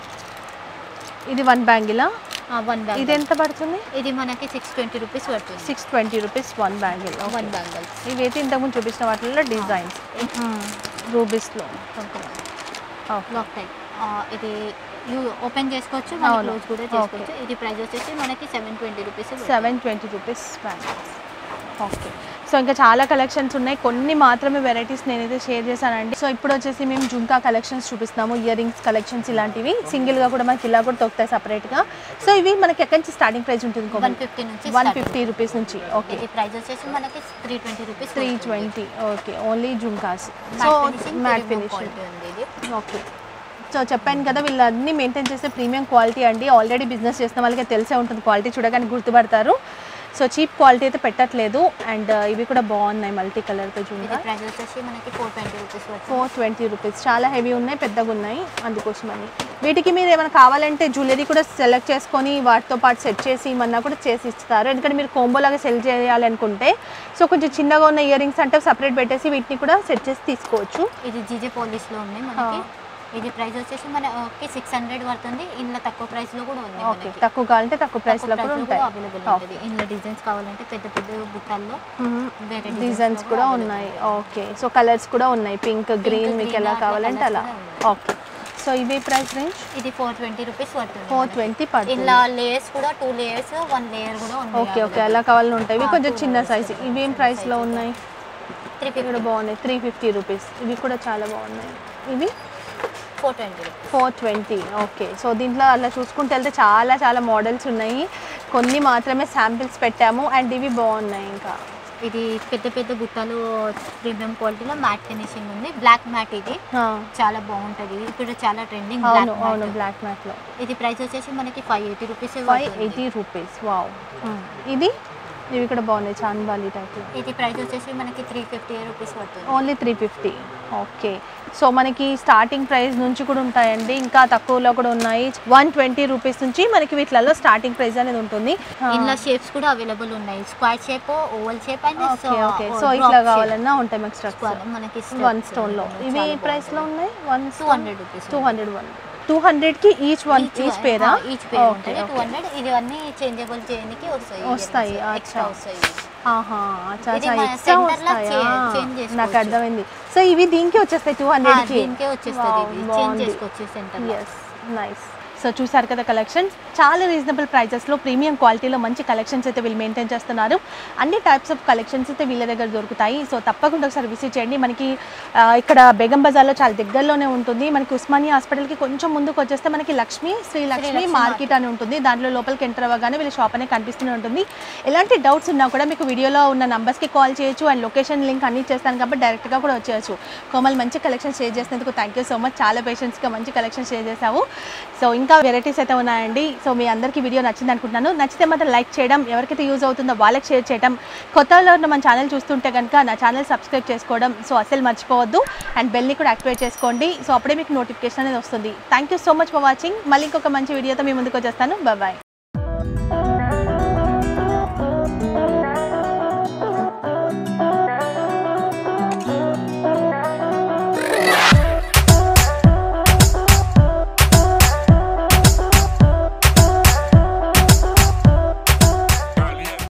ఇది వన్ బ్యాంగిలా వన్ బ్యాంగ్ ఇది ఎంత పడుతుంది ఇది మనకి సిక్స్ ట్వంటీ రూపీస్ పడుతుంది six twenty rupees one bangle one bangles ఇవైతే ఇంతకుముందు చూపించిన వాటిల్లో డిజైన్స్ రూబీస్లో ఓకే లాక్ టైప్ ఇది ఓపెన్ చేసుకోవచ్చు అవును. క్లోజ్ కూడా చేసుకోవచ్చు ఇది ప్రైస్ వచ్చేసి మనకి seven twenty rupees seven twenty rupees bangles okay so ఇంకా చాలా కలెక్షన్స్ ఉన్నాయి కొన్ని మాత్రమే వెరైటీస్ నేనైతే షేర్ చేశానండి సో ఇప్పుడు వచ్చేసి మేము జుంకా కలెక్షన్స్ చూపిస్తున్నాము ఇయర్ రింగ్స్ కలెక్షన్స్ ఇలాంటివి సింగిల్గా కూడా మనకి ఇలా కూడా దొరుకుతాయి సపరేట్గా సో ఇవి మనకి ఎక్కడి నుంచి స్టార్టింగ్ ప్రైస్ ఉంటుంది వన్ ఫిఫ్టీ నుంచి వన్ start. ఫిఫ్టీ రూపీస్ నుంచి ఓకే ఇది ప్రైస్ వచ్చేసి మనకి three twenty rupees three twenty okay only jhumkas so matte finishing quality ఉంది ఇది ఓకే సో చెప్పాను కదా వీళ్ళు అన్ని మెయింటైన్ చేసే ప్రీమియం క్వాలిటీ అండి ఆల్రెడీ బిజినెస్ చేసిన వాళ్ళకి తెలిసే ఉంటుంది క్వాలిటీ చూడగానే గుర్తుపడతారు సో చీప్ క్వాలిటీ అయితే పెట్టట్లేదు అండ్ ఇవి కూడా బాగున్నాయి మల్టీ కలర్తో ఇది జుంకా ప్రైస్ వచ్చేసి మనకి ఫోర్ ట్వంటీ రూపీస్ పడుతుంది ఫోర్ ట్వంటీ రూపీస్ చాలా హెవీ ఉన్నాయి పెద్దగా ఉన్నాయి అందుకోసమని వీటికి మీరు ఏమైనా కావాలంటే జ్యువెలరీ కూడా సెలెక్ట్ చేసుకొని వాటితో పాటు సెట్ చేసి ఇమన్నా కూడా చేసి ఇస్తారు ఎందుకంటే మీరు combo లాగా సెల్ చేయాలి అనుకుంటే సో కొంచెం చిన్నగా ఉన్న ఇయర్ రింగ్స్ అంటే సపరేట్ పెట్టేసి వీటిని కూడా సెట్ చేసి తీసుకోవచ్చు ఇది జీజే పాలిష్ లో ఉంది మనకి ఇది ప్రైస్ వచ్చేసి మనకి సిక్స్ హండ్రెడ్ పడుతుంది ఇందులో తక్కువ ప్రైస్ లో కూడా ఉంది ఓకే మనకి తక్కువ కావాలంటే తక్కువ ప్రైస్లో కూడా ఉంటాయి అవైలబుల్ ఉంటుంది ఇందులో డిజైన్స్ కావాలంటే పెద్ద పెద్ద బుట్టాల్లో వేరే designs డిజైన్స్ లో కూడా available ఉన్నాయి ఓకే సో కలర్స్ కూడా ఉన్నాయి పింక్ గ్రీన్ మీకు green ఎలా అట్లా కావాలంటే colours అలా కూడా ఉన్నాయి. ఓకే సో ఇవి ప్రైస్ రేంజ్ ఇది ఫోర్ ట్వంటీ రూపీస్ పడుతుంది ఫోర్ మనకి. ట్వంటీ పడుతుంది ఇలా లేయర్స్ కూడా టూ లేయర్స్ వన్ లేయర్ కూడా ఉంది ఓకే ఓకే ఎలా కావాలని ఉంటాయి ఇవి కొంచెం చిన్న సైజ్ ఇవి ఏం ప్రైస్లో ఉన్నాయి త్రీ ఇవి కూడా బాగున్నాయి త్రీ ఫిఫ్టీ రూపీస్ ఇవి కూడా చాలా బాగున్నాయి ఇవి four twenty four twenty okay so దీంట్లో అలా చూసుకుంటే వెళ్తే చాలా చాలా మోడల్స్ ఉన్నాయి కొన్ని మాత్రమే శాంపిల్స్ పెట్టాము అండ్ ఇవి బాగున్నాయి ఇంకా ఇది పెద్ద పెద్ద బుట్టలు ప్రీమియం క్వాలిటీలో మ్యాట్ ఫినిషింగ్ ఉంది బ్లాక్ మ్యాట్ ఇది ఆ, చాలా బాగుంటది ఇది ఇప్పుడు చాలా ట్రెండింగ్ అవును బ్లాక్ అవును మ్యాట్ బ్లాక్ మ్యాట్లో ఇది ప్రైస్ వచ్చేసి మనకి five eighty rupees five eighty rupees wow ఇది ఇవి కూడా బాగున్నాయి చాంద్బాలి టైప్లో ఇది ప్రైస్ వచ్చేసి మనకి త్రీ ఫిఫ్టీ రూపీస్ పడుతుంది only three fifty okay so మనకి స్టార్టింగ్ ప్రైస్ నుంచి కూడా ఉంటాయండి ఇంకా తక్కువలో కూడా ఉన్నాయి వన్ ట్వంటీ రూపీస్ నుంచి మనకి వీటిలలో స్టార్టింగ్ ప్రైస్ అనేది ఉంటుంది ఇందులో షేప్స్ కూడా అవైలబుల్ ఉన్నాయి square shape oval shape and okay okay so ఇట్లా కావాలన్నా ఉంటాయి మాకు స్ట్రక్చర్ మనకి వన్ స్టోన్ లో ఇవి ప్రైస్ లో ఉన్నాయి one two hundred rupees two hundred one two hundred కి ఈచ్ వన్ ఈచ్ పేరా ఈచ్ పేర్ ఓకే ఉంటుంది టూ హండ్రెడ్ ఇది అన్ని చేంజబుల్ చేయడానికి వస్తాయి వస్తాయి, ఎక్స్ట్రా అచ్చా. వస్తాయి ఆహా అచ్చా ఇది అచ్చా మన ఎక్స్ట్రా center లో వస్తాయా చే- change చేసుకోవచ్చు. నాకు అర్థమైంది సో ఇవి దీనికి వచ్చేస్తాయి టూ ఆ, హండ్రెడ్ కి దీనికే వచ్చేస్తుంది ఇది చేంజ్ చేసుకోవచ్చు సెంటర్ ఎస్ నైస్ సో చూసారు కదా కలెక్షన్స్ చాలా రీజనబుల్ ప్రైజెస్లో ప్రీమియం క్వాలిటీలో మంచి కలెక్షన్స్ అయితే వీళ్ళు మెయింటైన్ చేస్తున్నారు అన్ని టైప్స్ ఆఫ్ కలెక్షన్స్ అయితే వీళ్ళ దగ్గర దొరుకుతాయి సో తప్పకుండా ఒకసారి విజిట్ చేయండి మనకి ఆ, ఇక్కడ బేగం బజార్లో చాలా దగ్గరలోనే ఉంటుంది మనకి ఉస్మానియా హాస్పిటల్కి కొంచెం ముందుకు వచ్చేస్తే మనకి లక్ష్మి శ్రీ లక్ష్మి లక్ష్మి మార్కెట్ అని ఉంటుంది దాంట్లో లోపలికి ఎంటర్ అవ్వగానే వీళ్ళ షాప్ అనేది కనిపిస్తూనే ఉంటుంది ఎలాంటి డౌట్స్ ఉన్నా కూడా మీకు వీడియోలో ఉన్న నంబర్స్కి కాల్ చేయొచ్చు అండ్ లొకేషన్ లింక్ అన్ని చేస్తాను కాబట్టి డైరెక్ట్గా కూడా వచ్చేయచ్చు కోమల్ మంచి కలెక్షన్ షేర్ చేసినందుకు థ్యాంక్ యూ సో మచ్ చాలా పేషెంట్స్గా మంచి కలెక్షన్ షేర్ చేశావు సో ఇంకా వెరైటీస్ అయితే ఉన్నాయండి సో మీ అందరికీ వీడియో నచ్చింది అనుకుంటున్నాను నచ్చితే మాత్రం లైక్ చేయడం ఎవరికైతే యూజ్ అవుతుందో వాళ్ళకి షేర్ చేయడం కొత్తలో ఉన్న మన ఛానల్ చూస్తుంటే కనుక నా ఛానల్ సబ్స్క్రైబ్ చేసుకోవడం సో అసలు మర్చిపోవద్దు అండ్ బెల్ని కూడా యాక్టివేట్ చేసుకోండి సో అప్పుడే మీకు నోటిఫికేషన్ అనేది వస్తుంది thank you so much for watching మళ్ళీ ఇంకొక మంచి వీడియోతో మీ ముందుకు వచ్చేస్తాను బాయ్